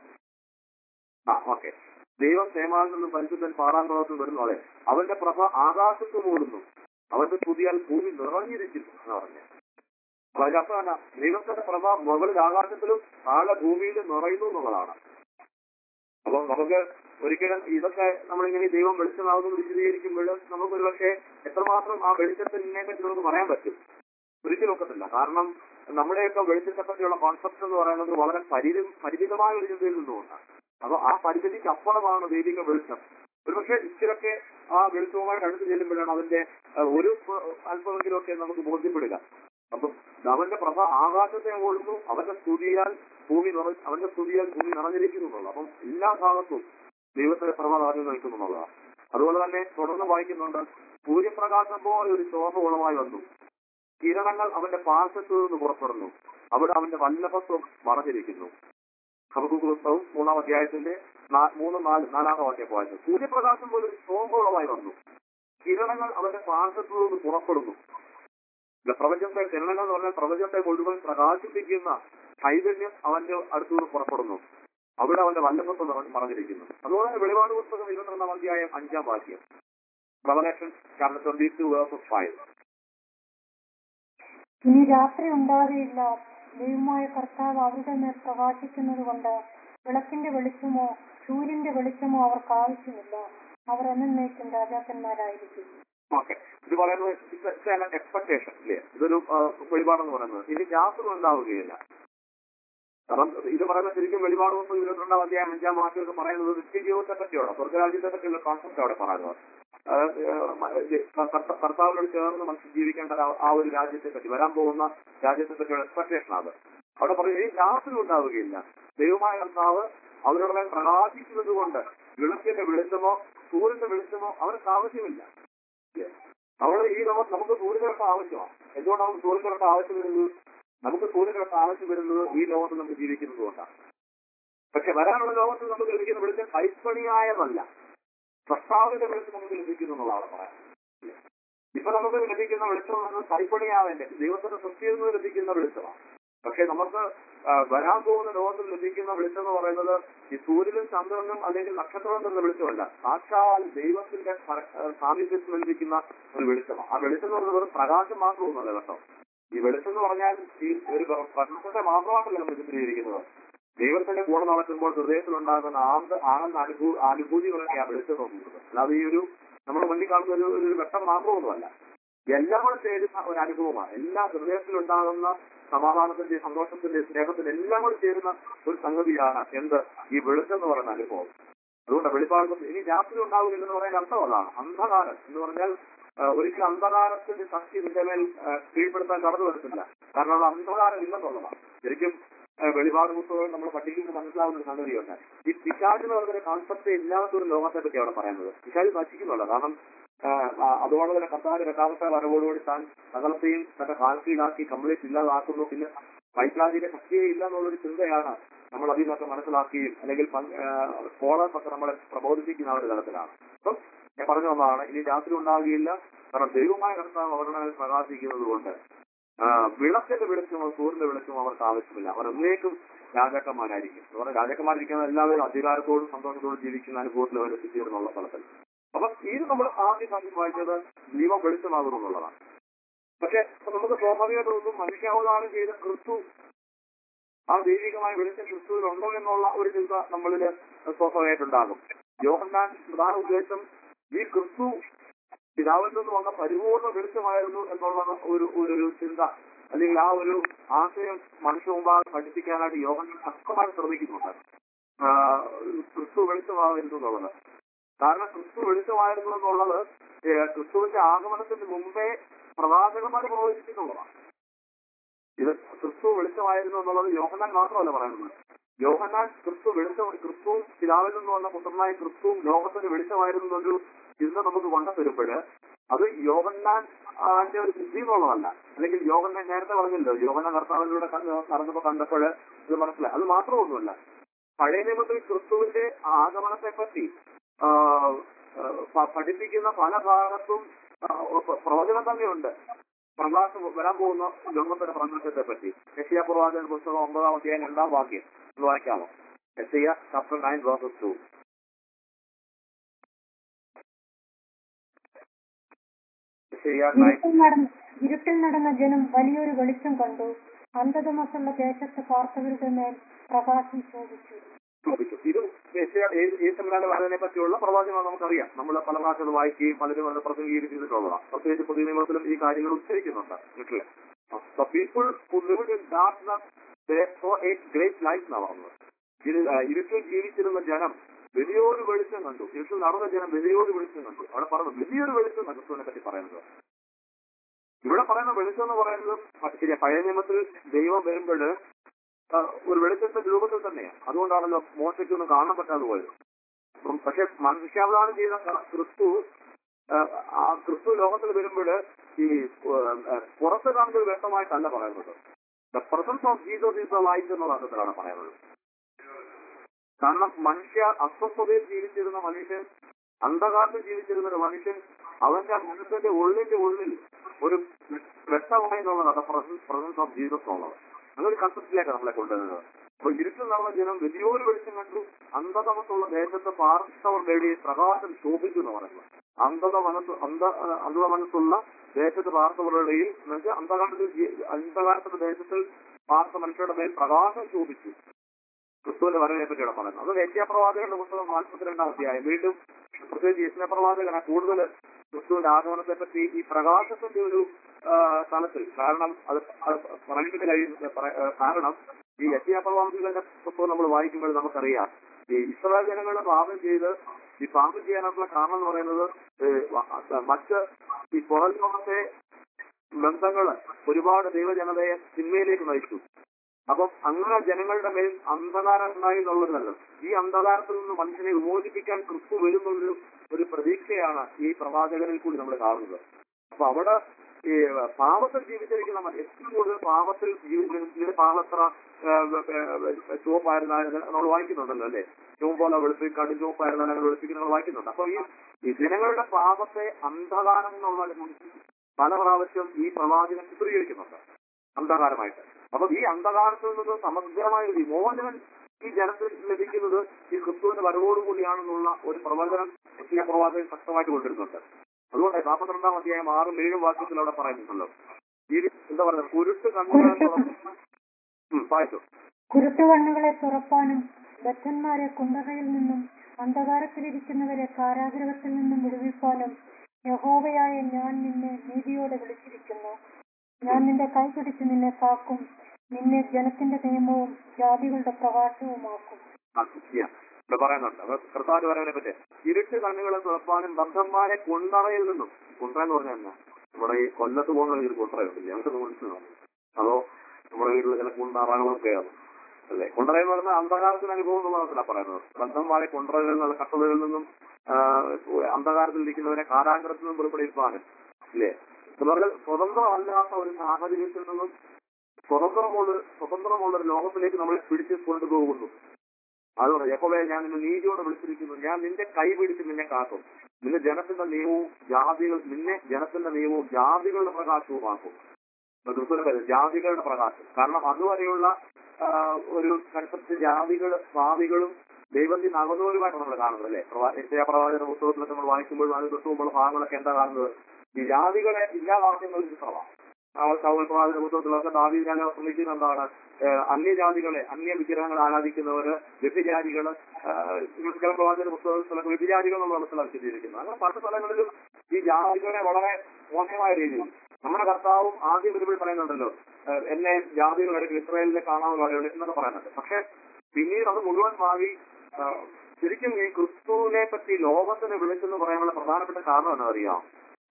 ആ ഓക്കെ ദൈവം സേമാവിൽ നിന്നും പരിശുദ്ധൻ പാടാൻ പ്രവർത്തനം വരുന്നു അതെ അവന്റെ പ്രഭ ആകാശത്ത് മൂടുന്നു അവന്റെ പുതിയാൽ ഭൂമി നിറഞ്ഞിരിക്കുന്നു എന്ന് പറഞ്ഞു അപ്പൊ അതിന്റെ അർത്ഥം എന്നാ ദൈവത്തിന്റെ പ്രഭ മുകളിൽ ആകാശത്തിലും താഴെ ഭൂമിയിലും നിറയുന്നു എന്നുള്ളതാണ് അപ്പൊ നമുക്ക് ഒരിക്കലും ഇതൊക്കെ നമ്മളിങ്ങനെ ഈ ദൈവം വെളിച്ചമാകുന്നത് വിശദീകരിക്കുമ്പോൾ നമുക്ക് ഒരുപക്ഷെ എത്രമാത്രം ആ വെളിച്ചത്തിനെ പറ്റി നമുക്ക് പറയാൻ പറ്റും ഒരിക്കലും ഒക്കത്തില്ല കാരണം നമ്മുടെയൊക്കെ വെളിച്ചത്തെ പറ്റിയുള്ള കോൺസെപ്റ്റ് എന്ന് പറയുന്നത് വളരെ പരിധി പരിമിതമായ ഒരു ചിന്തയിൽ നിന്നുകൊണ്ടാണ് അപ്പൊ ആ പരിമിതിക്ക് അപ്പുറമാണ് ദൈവിക വെളിച്ചം ഒരുപക്ഷെ ഇച്ചിരൊക്കെ ആ വെളിച്ചവുമായിട്ട് അടുത്ത് ചെല്ലുമ്പോഴാണ് അതിന്റെ അഹ്, ഒരു പ- അല്പമെങ്കിലുമൊക്കെ നമുക്ക് ബോധ്യപ്പെടുക അപ്പം അവന്റെ പ്രഭ ആകാശത്തെ ഓടുന്നു അവന്റെ സ്തുതിയാൽ ഭൂമി നിറ അവന്റെ സ്തുതിയാൽ ഭൂമി നിറഞ്ഞിരിക്കുന്നു എന്നുള്ളത് അപ്പം എല്ലാ ഭാഗത്തും ദൈവത്തിന്റെ പ്രഭ നിറഞ്ഞു നിൽക്കുന്നു എന്നുള്ളതാണ് അതുപോലെ തന്നെ തുടർന്ന് വായിക്കുന്നുണ്ട് സൂര്യപ്രകാശം പോലെ ഒരു ശോഭ ഉളവായി വന്നു കിരണങ്ങൾ അവന്റെ പാർശ്വത്തു നിന്ന് പുറപ്പെടുന്നു അവിടെ അവന്റെ വല്ലഭത്വം മറഞ്ഞിരിക്കുന്നു ഹബക്കൂക്ക് പുസ്തകം മൂന്നാം അധ്യായത്തിന്റെ നാ- മൂന്നും നാല് നാലാമത്തെ വാക്യം വായിച്ചു സൂര്യപ്രകാശം പോലെ ഒരു ശോഭ ഉളവായി വന്നു കിരണങ്ങൾ അവന്റെ പാർശ്വത്തു നിന്ന് പുറപ്പെടുന്നു ഇത് പ്രപഞ്ചത്തെ കിരണങ്ങൾ എന്ന് പറഞ്ഞാൽ പ്രപഞ്ചത്തെ മുഴുവൻ പ്രകാശിപ്പിക്കുന്ന ചൈതന്യം അവന്റെ അടുത്തുനിന്ന് പുറപ്പെടുന്നു അവിടെ അവന്റെ വല്ലഭത്വം നിറഞ്ഞ് മറഞ്ഞിരിക്കുന്നു അതുപോലെ തന്നെ വെളിപാട് പുസ്തകം ഇരുപത്തിരണ്ടാം അധ്യായം അഞ്ചാം വാക്യം Revelation chapter twenty two verse five ഇനി രാത്രി ഉണ്ടാകുകയില്ല ദൈവമായ കർത്താവ് അവരുടെ മേൽ പ്രകാശിക്കുന്നത് കൊണ്ട് വിളക്കിന്റെ വെളിച്ചമോ സൂര്യന്റെ വെളിച്ചമോ അവർക്ക് ആവശ്യമില്ല അവർ എന്നേക്കും രാജാക്കന്മാരായിരിക്കും ഓക്കെ ഇത് പറയുന്നത് എക്സ്പെക്ടേഷൻ ഇല്ലേ ഇതൊരു ആ, വെളിപാടെന്ന് പറയുന്നത് ഇനി രാത്രി ഉണ്ടാവുകയില്ല കാരണം ഇത് പറയുന്നത് ശരിക്കും വെളിപാട് പുസ്തകം ഇരുപത്തിരണ്ടാം അധ്യായം അഞ്ചാം വാക്യമൊക്കെ പറയുന്നത് നിത്യജീവിതത്തെ പറ്റിയാണ് സ്വർഗരാജ്യത്തെ പറ്റിയുള്ള കോൺസെപ്റ്റ് അവിടെ പറയുന്നത് അതായത്, ആ, മ- ഇത് കർത്ത- കർത്താവിനോട് ചേർന്ന് മനുഷ്യൻ ജീവിക്കേണ്ട ആ- ആ ഒരു രാജ്യത്തെ പറ്റി വരാൻ പോകുന്ന രാജ്യത്തെ പറ്റിയുള്ള എക്സ്പെക്ടേഷൻ അത് അവിടെ പറയും ഇനി രാത്രി ഉണ്ടാവുകയില്ല ദൈവമായ കർത്താവ് അവരുടെ മേൽ പ്രകാശിക്കുന്നത് കൊണ്ട് വിളക്കിന്റെ വെളിച്ചമോ സൂര്യന്റെ വെളിച്ചമോ അവർക്ക് ആവശ്യമില്ല അവിടെ ഈ ലോകത്ത് നമുക്ക് സൂര്യനിരട്ട ആവശ്യമാണ് എന്തുകൊണ്ടാണ് നമുക്ക് സൂര്യനിരട്ട ആവശ്യം വരുന്നത് നമുക്ക് സൂര്യനിരട്ട ആവശ്യം വരുന്നത് ഈ ലോകത്ത് നമുക്ക് ജീവിക്കുന്നത് കൊണ്ടാണ് പക്ഷെ വരാനുള്ള ലോകത്ത് നമുക്ക് ലഭിക്കുന്ന വെളിച്ചം കൈപ്പണിയായതല്ല പ്രസ്താവിത വെളിച്ചം നമുക്ക് ലഭിക്കുന്നു എന്നുള്ളതാണ് പറയാൻ ഇപ്പൊ നമുക്ക് ലഭിക്കുന്ന വെളിച്ചം എന്നത് കൈപ്പണിയാവേണ്ട ദൈവത്തിന്റെ സൃഷ്ടിയിൽ നിന്ന് ലഭിക്കുന്ന വെളിച്ചമാണ് പക്ഷെ നമുക്ക് ആ, വരാൻ പോകുന്ന ലോകത്തിൽ ലഭിക്കുന്ന വെളിച്ചം എന്ന് പറയുന്നത് ഈ സൂര്യനും ചന്ദ്രനും അല്ലെങ്കിൽ നക്ഷത്രവും തരുന്ന വെളിച്ചമല്ല സാക്ഷാൽ ദൈവത്തിന്റെ പര- ആ, സാന്നിധ്യത്തിൽ ലഭിക്കുന്ന ഒരു വെളിച്ചമാണ് ആ വെളിച്ചം എന്ന് പറയുന്നത് വെറും പ്രകാശം മാത്രമൊന്നുമല്ല കേട്ടോ ഈ വെളിച്ചം എന്ന് പറഞ്ഞാൽ ഈ ഒരു പ്രകാശത്തെ മാത്രമായിട്ടല്ല നമ്മൾ ചിത്രീകരിക്കുന്നത് ദൈവത്തിന്റെ കൂടെ നടക്കുമ്പോൾ ഹൃദയത്തിലുണ്ടാകുന്ന ആനന്ദ ആനന്ദ അനുഭൂ അനുഭൂതികളൊക്കെ ആ വെളിച്ചം നോക്കുന്നത് അല്ലാതെ ഈ ഒരു നമ്മൾ മുന്നിൽ കാണുന്ന ഒരു ഒരു വെട്ടം മാത്രമൊന്നുമല്ല എല്ലാം കൂടെ ചേരുന്ന ഒരു അനുഭവമാണ് എല്ലാ ഹൃദയത്തിലുണ്ടാകുന്ന സമാധാനത്തിന്റെ സന്തോഷത്തിന്റെ സ്നേഹത്തിന്റെ എല്ലാം കൂടെ ചേരുന്ന ഒരു സംഗതിയാണ് എന്ത് ഈ വെളിച്ചം എന്ന് പറയുന്ന അനുഭവം അതുകൊണ്ട് വെളിപ്പാട് ഇനി രാത്രി ഉണ്ടാവില്ലെന്ന് പറയുന്ന അർത്ഥം അതാണ് അന്ധകാരം എന്ന് പറഞ്ഞാൽ ആ, ഒരിക്കലും അന്ധകാരത്തിന്റെ ശക്തി നിന്റെ മേൽ ആ, കീഴ്പ്പെടുത്താൻ കടന്നു വരത്തില്ല കാരണം അത് അന്ധകാരം ഇല്ലെന്നുള്ളതാണ് ശരിക്കും ഏഹ് വെളിപാട് പുസ്തകം നമ്മൾ പഠിക്കുമ്പോൾ മനസ്സിലാവുന്ന ഒരു സംഗതിയുണ്ട് ഈ പിശാജ് എന്ന് പറയുന്ന കോൺസെപ്റ്റ് ഇല്ലാത്ത ഒരു ലോകത്തെ പറ്റി അവിടെ പറയുന്നത് പിശാജ് നശിക്കുന്നുള്ളൂ കാരണം ആഹ് ആ അതുപോലെ തന്നെ കർത്താവ് രണ്ടാമത്തെ വരവോടുകൂടി താൻ സകലത്തെയും തന്റെ കാൽക്കീഴാക്കി കംപ്ലീറ്റ് ഇല്ലാതാക്കുന്നു പിന്നെ പൈശാചിക ശക്തിയെ ഇല്ല എന്നുള്ളൊരു ചിന്തയാണ് നമ്മൾ അതിൽ നിന്നൊക്കെ മനസ്സിലാക്കുകയും അല്ലെങ്കിൽ സ്കോളേഴ്സ് ഒക്കെ നമ്മളെ പ്രബോധിപ്പിക്കുന്ന ആ ഒരു തലത്തിലാണ് അപ്പം ഞാൻ പറഞ്ഞു വന്നതാണ് ഇനി രാത്രി ഉണ്ടാകുകയില്ല കാരണം ദൈവമായ കർത്താവ് അവരുടെ മേൽ പ്രകാശിക്കുന്നത് കൊണ്ട് വിളക്കിന്റെ വെളിച്ചമോ സൂര്യന്റെ വെളിച്ചമോ അവർക്ക് ആവശ്യമില്ല അവർ എന്നേക്കും രാജാക്കന്മാരായിരിക്കും അവരുടെ രാജാക്കന്മാരിരിക്കുന്ന എല്ലാവരും അധികാരത്തോടും സന്തോഷത്തോടും ജീവിക്കുന്ന അനുഭവത്തിൽ അവർ എത്തിച്ചേരുന്നുള്ള സ്ഥലത്തിൽ അപ്പൊ ഇത് നമ്മൾ ആദ്യം ആദ്യം വായിച്ചത് ദൈവം വെളിച്ചമാകുന്നു എന്നുള്ളതാണ് പക്ഷെ നമുക്ക് സ്വാഭാവികമായിട്ടൊന്നും മനുഷ്യാവതാരം ചെയ്ത ക്രിസ്തു ആ ദൈവികമായ വെളിച്ചം ക്രിസ്തുവിൽ ഉണ്ടോ എന്നുള്ള ഒരു ചിന്ത നമ്മളിൽ സ്വാഭാവികമായിട്ടുണ്ടാകും യോഹന്നാൻ പ്രധാന ഉദ്ദേശം ഈ ക്രിസ്തു പിതാവിൽ നിന്ന് വന്ന പരിപൂർണ്ണ വെളിച്ചമായിരുന്നു എന്നുള്ള ഒരു ഒരു ഒരു ചിന്ത അല്ലെങ്കിൽ ആ ഒരു ആശയം മനുഷ്യ മുമ്പാകെ പഠിപ്പിക്കാനായിട്ട് യോഹന്നാൻ ശക്തമായി ശ്രമിക്കുന്നുണ്ട് ആ, ക്രിസ്തു വെളിച്ചമായിരുന്നു എന്നുള്ളത് കാരണം ക്രിസ്തു വെളിച്ചമായിരുന്നു എന്നുള്ളത് ഏ, ക്രിസ്തുവിന്റെ ആഗമനത്തിന് മുമ്പേ പ്രവാചകന്മാർ പ്രവചിച്ചിട്ടുള്ളതാണ് ഇത് ക്രിസ്തു വെളിച്ചമായിരുന്നു എന്നുള്ളത് യോഹന്നാൻ മാത്രമല്ല പറയുന്നത് യോഹന്നാൻ ക്രിസ്തു വെളിച്ചം ക്രിസ്തുവും പിതാവിൽ നിന്ന് വന്ന പുത്രനായ ക്രിസ്തുവും ലോകത്തിന് വെളിച്ചമായിരുന്നു എന്നൊരു ചിന്ത നമുക്ക് കൊണ്ടുവരുമ്പോൾ അത് യോഹന്നാൻ ആന്റെ ഒരു ബുദ്ധി എന്നുള്ളതല്ല അല്ലെങ്കിൽ യോഹന്നാൻ നേരത്തെ പറഞ്ഞല്ലോ യോഹന്നാൻ കർത്താവിലൂടെ നടന്നപ്പോ കണ്ടപ്പോൾ ഇത് മനസ്സിലായി അത് മാത്രമൊന്നുമല്ല പഴയ നിയമത്തിൽ ക്രിസ്തുവിന്റെ ആഗമനത്തെ പറ്റി ആ, ആ, പ- പഠിപ്പിക്കുന്ന പല ഭാഗത്തും ആ, പ്ര- പ്രവചനം തന്നെയുണ്ട് പ്രകാശം വരാൻ പോകുന്ന ലോകത്തിന്റെ പ്രപഞ്ചത്തെ പറ്റി യശിയ പ്രവാചകൻ പുസ്തകം ഒമ്പതാം അധ്യായം രണ്ടാം വാക്യം ഒന്ന് വായിക്കാമോ യശിയ ചാപ്റ്റർ നയൻ വേഴ്സസ് ടു യശിയ നയൻ ഇരുട്ടിൽ നടന്ന ഇരുട്ടിൽ നടന്ന ജനം വലിയൊരു വെളിച്ചം കണ്ടു അന്ധതമസുള്ള ദേശത്ത് പാർത്തവരുടെ മേൽ പ്രകാശം ശോഭിച്ചു ചോദിച്ചു ഇത് യേശുവിനാന്റെ വരവിനെ പറ്റിയുള്ള പ്രവാചകം നമുക്കറിയാം നമ്മൾ പല ഭാഷകൾ വായിക്കുകയും പലരും അത് പ്രതിനിധീകരിച്ചിട്ടുള്ളതാണ് പ്രത്യേകിച്ച് പുതിയ നിയമത്തിലും ഈ കാര്യങ്ങൾ ഉച്ചരിക്കുന്നുണ്ട് വീട്ടില് പീപ്പിൾ ഗ്രേറ്റ് ലൈഫ് എന്നാണ് പറഞ്ഞത് ഇത് ആ, ഇരുട്ടിൽ ജീവിച്ചിരുന്ന ജനം വലിയൊരു വെളിച്ചം കണ്ടു ഇരുട്ടിൽ നടന്ന ജനം വലിയൊരു വെളിച്ചം കണ്ടു അവിടെ പറഞ്ഞു വലിയൊരു വെളിച്ചം ക്രിസ്തുവിനെ പറ്റി പറയുന്നത് ഇവിടെ പറയുന്ന വെളിച്ചം എന്ന് പറയുന്നത് പ- ശരിയാ പഴയ നിയമത്തിൽ ദൈവം വരുമ്പോൾ ആ, ഒരു വെളിച്ചത്തിന്റെ രൂപത്തിൽ തന്നെയാണ് അതുകൊണ്ടാണല്ലോ മോശയ്ക്കൊന്നും കാണാൻ പറ്റാതെ പോയത് അപ്പം പക്ഷെ മനുഷ്യാവതാരം ചെയ്ത ക- ക്രിസ്തു ആ, ആ ക്രിസ്തു ലോകത്തിൽ വരുമ്പോൾ ഈ ആ, പുറത്ത് കാണുന്നത് വ്യക്തമായിട്ടല്ല പറയുന്നത് the presence of Jesus is the light എന്നുള്ള അർത്ഥത്തിലാണ് പറയുന്നത് കാരണം മനുഷ്യ അസ്വസ്ഥതയിൽ ജീവിച്ചിരുന്ന മനുഷ്യൻ അന്ധകാരത്തിൽ ജീവിച്ചിരുന്ന ഒരു മനുഷ്യൻ അവന്റെ മനസ്സിന്റെ ഉള്ളിന്റെ ഉള്ളിൽ ഒരു വ്യക്തമായി എന്നുള്ളതാണ് പ്രസൻസ് ഓഫ് ജീസസ് എന്നുള്ളത് അങ്ങനെ ഒരു കൺസെപ്റ്റിലേക്ക് നമ്മളെ കൊണ്ടുവരുന്നത് അപ്പൊ ഇരുട്ടിൽ നടന്ന ജനം വലിയൊരു വെളിച്ചം കണ്ടു അന്ധതമത്തുള്ള ദേശത്ത് പാർത്തവർ നേടി പ്രകാശം ശോഭിച്ചു എന്ന് പറയുന്നത് അന്ധത മനസ്സ് അന്ധ അന്ധത മനസ്സുള്ള ദേശത്ത് പാർത്തവരുടെ ഇടയിൽ എന്നുവെച്ചാൽ അന്ധകാരത്തിൽ ജീ- അന്ധകാരത്തിന്റെ ദേശത്തിൽ പാർത്ത മനുഷ്യരുടെ മേൽ പ്രകാശം ശോഭിച്ചു ക്രിസ്തുവിന്റെ വരവിനെ പറ്റിയാണ് പറയുന്നത് അത് യേശയപ്രവാചകന്റെ പുസ്തകം നാൽപ്പത്തിരണ്ടാം അധ്യായം വീണ്ടും പ്രത്യേകിച്ച് യേശയപ്രവാചകന കൂടുതൽ ക്രിസ്തുവിന്റെ ആഗമനത്തെ പറ്റി ഈ പ്രകാശത്തിന്റെ ഒരു ആ, തലത്തിൽ കാരണം അത് അത് പറഞ്ഞിട്ട് കഴിയുന്ന പറ- ആ, കാരണം ഈ യശയപ്രവാചകന്റെ പുസ്തകം നമ്മൾ വായിക്കുമ്പോൾ നമുക്കറിയാം ഈ ഇസ്രായേൽ ജനങ്ങളുടെ പാപം ചെയ്ത് ഈ പാപം ചെയ്യാനുള്ള കാരണം എന്ന് പറയുന്നത് ഏ, വ- മറ്റ് ഈ പുറം ലോകത്തെ ബന്ധങ്ങള് ഒരുപാട് ദൈവജനതയെ തിന്മയിലേക്ക് നയിച്ചു അപ്പം അങ്ങനെ ജനങ്ങളുടെ മേൽ അന്ധകാരം ഉണ്ടായി എന്നുള്ളതല്ല ഈ അന്ധകാരത്തിൽ നിന്ന് മനുഷ്യനെ വിമോചിപ്പിക്കാൻ ക്രിസ്തു വരുന്നൊരു ഒരു പ്രതീക്ഷയാണ് ഈ പ്രവാചകനിൽ കൂടി നമ്മൾ കാണുന്നത് അപ്പൊ അവിടെ ഈ പാപത്തിൽ ജീവിച്ചിരിക്കുന്ന മ- ഏറ്റവും കൂടുതൽ പാപത്തിൽ ജീവിച്ചിരുന്ന പാപത്ര ചുവപ്പായിരുന്നാലും നമ്മൾ വായിക്കുന്നുണ്ടല്ലോ അല്ലെ ചുവപ്പ് പോലെ വെളുപ്പി കടും ചുവപ്പായിരുന്നാലും അങ്ങനെ വെളുപ്പിക്കുന്ന നമ്മൾ വായിക്കുന്നുണ്ട് അപ്പൊ ഈ ഈ ജനങ്ങളുടെ പാപത്തെ അന്ധകാരം എന്നുള്ള പല പ്രാവശ്യം ഈ പ്രവാചകൻ ചിത്രീകരിക്കുന്നുണ്ട് അന്ധകാരമായിട്ട് അപ്പൊ ഈ അന്ധകാരത്തിൽ നിന്ന് സമഗ്രമായ ഒരു വിമോചനം ഈ ജനത്തിൽ ലഭിക്കുന്നത് ഈ ക്രിസ്തുവിന്റെ വരവോടുകൂടിയാണെന്നുള്ള ഒരു പ്രവചനം ക്രിസ്തീയ പ്രവാചകൻ ശക്തമായിട്ട് കൊണ്ടിരുന്നുണ്ട് അതുകൊണ്ട് നാൽപ്പത്തിരണ്ടാം അധ്യായം ആറും ഏഴും വാക്യത്തിൽ അവിടെ പറയുന്നുണ്ടല്ലോ ഈ എന്താ പറയുക കുരുട്ട് കണ്ണുകൾ വായിച്ചു കുരുട്ടുകണ്ണുകളെ തുറപ്പാനും ബദ്ധന്മാരെ കുണ്ടറയിൽ നിന്നും അന്ധകാരത്തിലിരിക്കുന്നവരെ കാരാഗ്രഹത്തിൽ നിന്നും വിടുവിപ്പാനും യഹോവയായ ഞാൻ നിന്നെ നീതിയോടെ വിളിച്ചിരിക്കുന്നു ഞാൻ നിന്റെ കൈ പിടിച്ച് നിന്നെ കാക്കും നിന്നെ ജനത്തിന്റെ നിയമവും ജാതികളുടെ പ്രകാശവുമാക്കും ആ, yeah. ഇവിടെ പറയുന്നുണ്ട് അപ്പൊ കർത്താവ് പറയുന്നതിനെ പറ്റി ഇരുട്ട് കണ്ണുകളെ തുറപ്പാനും ബന്ധന്മാരെ കുണ്ടറയിൽ നിന്നും കുണ്ടറ എന്ന് പറഞ്ഞാൽ എന്നാ നമ്മുടെ ഈ കൊല്ലത്ത് പോകുന്ന ഒരു കുണ്ടറയുണ്ട് ഞങ്ങൾക്ക് മനസ്സിലാവും അതോ നമ്മുടെ വീട്ടിൽ ചില കുണ്ടറകളൊക്കെയാണ് അല്ലേ കൊണ്ടറയെന്ന് പറഞ്ഞാൽ അന്ധകാരത്തിന് അനുഭവം എന്നുള്ളതല്ല പറയുന്നത് ബന്ധം വാഴ കൊണ്ടറകളിൽ നിന്നുള്ള കട്ടതകളിൽ നിന്നും ആ, അന്ധകാരത്തിൽ ഇരിക്കുന്നവരെ കാരാഗ്രഹത്തിൽ നിന്നും പുറപ്പെടുവിപ്പാനും ഇല്ലേ എന്ന് പറഞ്ഞാൽ സ്വതന്ത്രമല്ലാത്ത ഒരു സാഹചര്യത്തിൽ നിന്നും സ്വതന്ത്രമുള്ള സ്വതന്ത്രമുള്ള ഒരു ലോകത്തിലേക്ക് നമ്മൾ പിടിച്ച് കൊണ്ടുപോകുന്നു അതുകൊണ്ട് യഹോവയെ ഞാൻ നിന്നെ നീതിയോടെ വിളിച്ചിരിക്കുന്നു ഞാൻ നിന്റെ കൈ പിടിച്ച് നിന്നെ കാക്കും നിന്റെ ജനത്തിന്റെ നിയമവും ജാതികൾ നിന്നെ ജനത്തിന്റെ നിയമവും ജാതികളുടെ പ്രകാശവുമാക്കും അപ്പൊ ക്രിസ്തുവിന്റെ പേര് ജാതികളുടെ പ്രകാശം കാരണം അതുവരെയുള്ള ആ, ഒരു കൺസെപ്റ്റ് ജാതികൾ ഭാവികളും ദൈവത്തിൽ അകന്നവരുമായിട്ടാണ് നമ്മൾ കാണുന്നത് അല്ലെ യശയാ പ്രവാചക പുസ്തകത്തിലൊക്കെ നമ്മൾ വായിക്കുമ്പോൾ അതിന് തൊട്ട് മുമ്പുള്ള ഭാഗങ്ങളൊക്കെ എന്താ കാണുന്നത് ഈ ജാതികളെ ഇല്ലാതാക്കുന്ന ഒരു ചിത്രമാണ് ആ സൗൽ പ്രവാചക പുസ്തകത്തിലൊക്കെ ദാവീദ് ഞാൻ ശ്രമിക്കുന്ന എന്താണ് ഏഹ് അന്യജാതികളെ അന്യ വിഗ്രഹങ്ങൾ ആരാധിക്കുന്നവര് വ്യഭിചാരികള് ആഹ് ചില പ്രവാചക പുസ്തകത്തിലൊക്കെ വ്യഭിചാരികൾ നമ്മൾ മനസ്സിലാക്കിയിരിക്കുന്നത് അങ്ങനെ പല സ്ഥലങ്ങളിലും ഈ ജാതികളെ വളരെ മോശമായ രീതിയിൽ നമ്മുടെ കർത്താവും ആദ്യം വരുമ്പോൾ പറയുന്നുണ്ടല്ലോ ഏഹ് എന്നെ ജാതികൾ ഇടയ്ക്ക് ഇസ്രായേലിനെ കാണാമെന്ന് പറയുന്നത് എന്നൊക്കെ പറയുന്നുണ്ട് പക്ഷെ പിന്നീട് അത് മുഴുവൻ മാറി ആഹ് ശരിക്കും ഈ ക്രിസ്തുവിനെ പറ്റി ലോകത്തിന് വിളിച്ചെന്ന് പറയാനുള്ള പ്രധാനപ്പെട്ട കാരണം എന്താ അറിയാം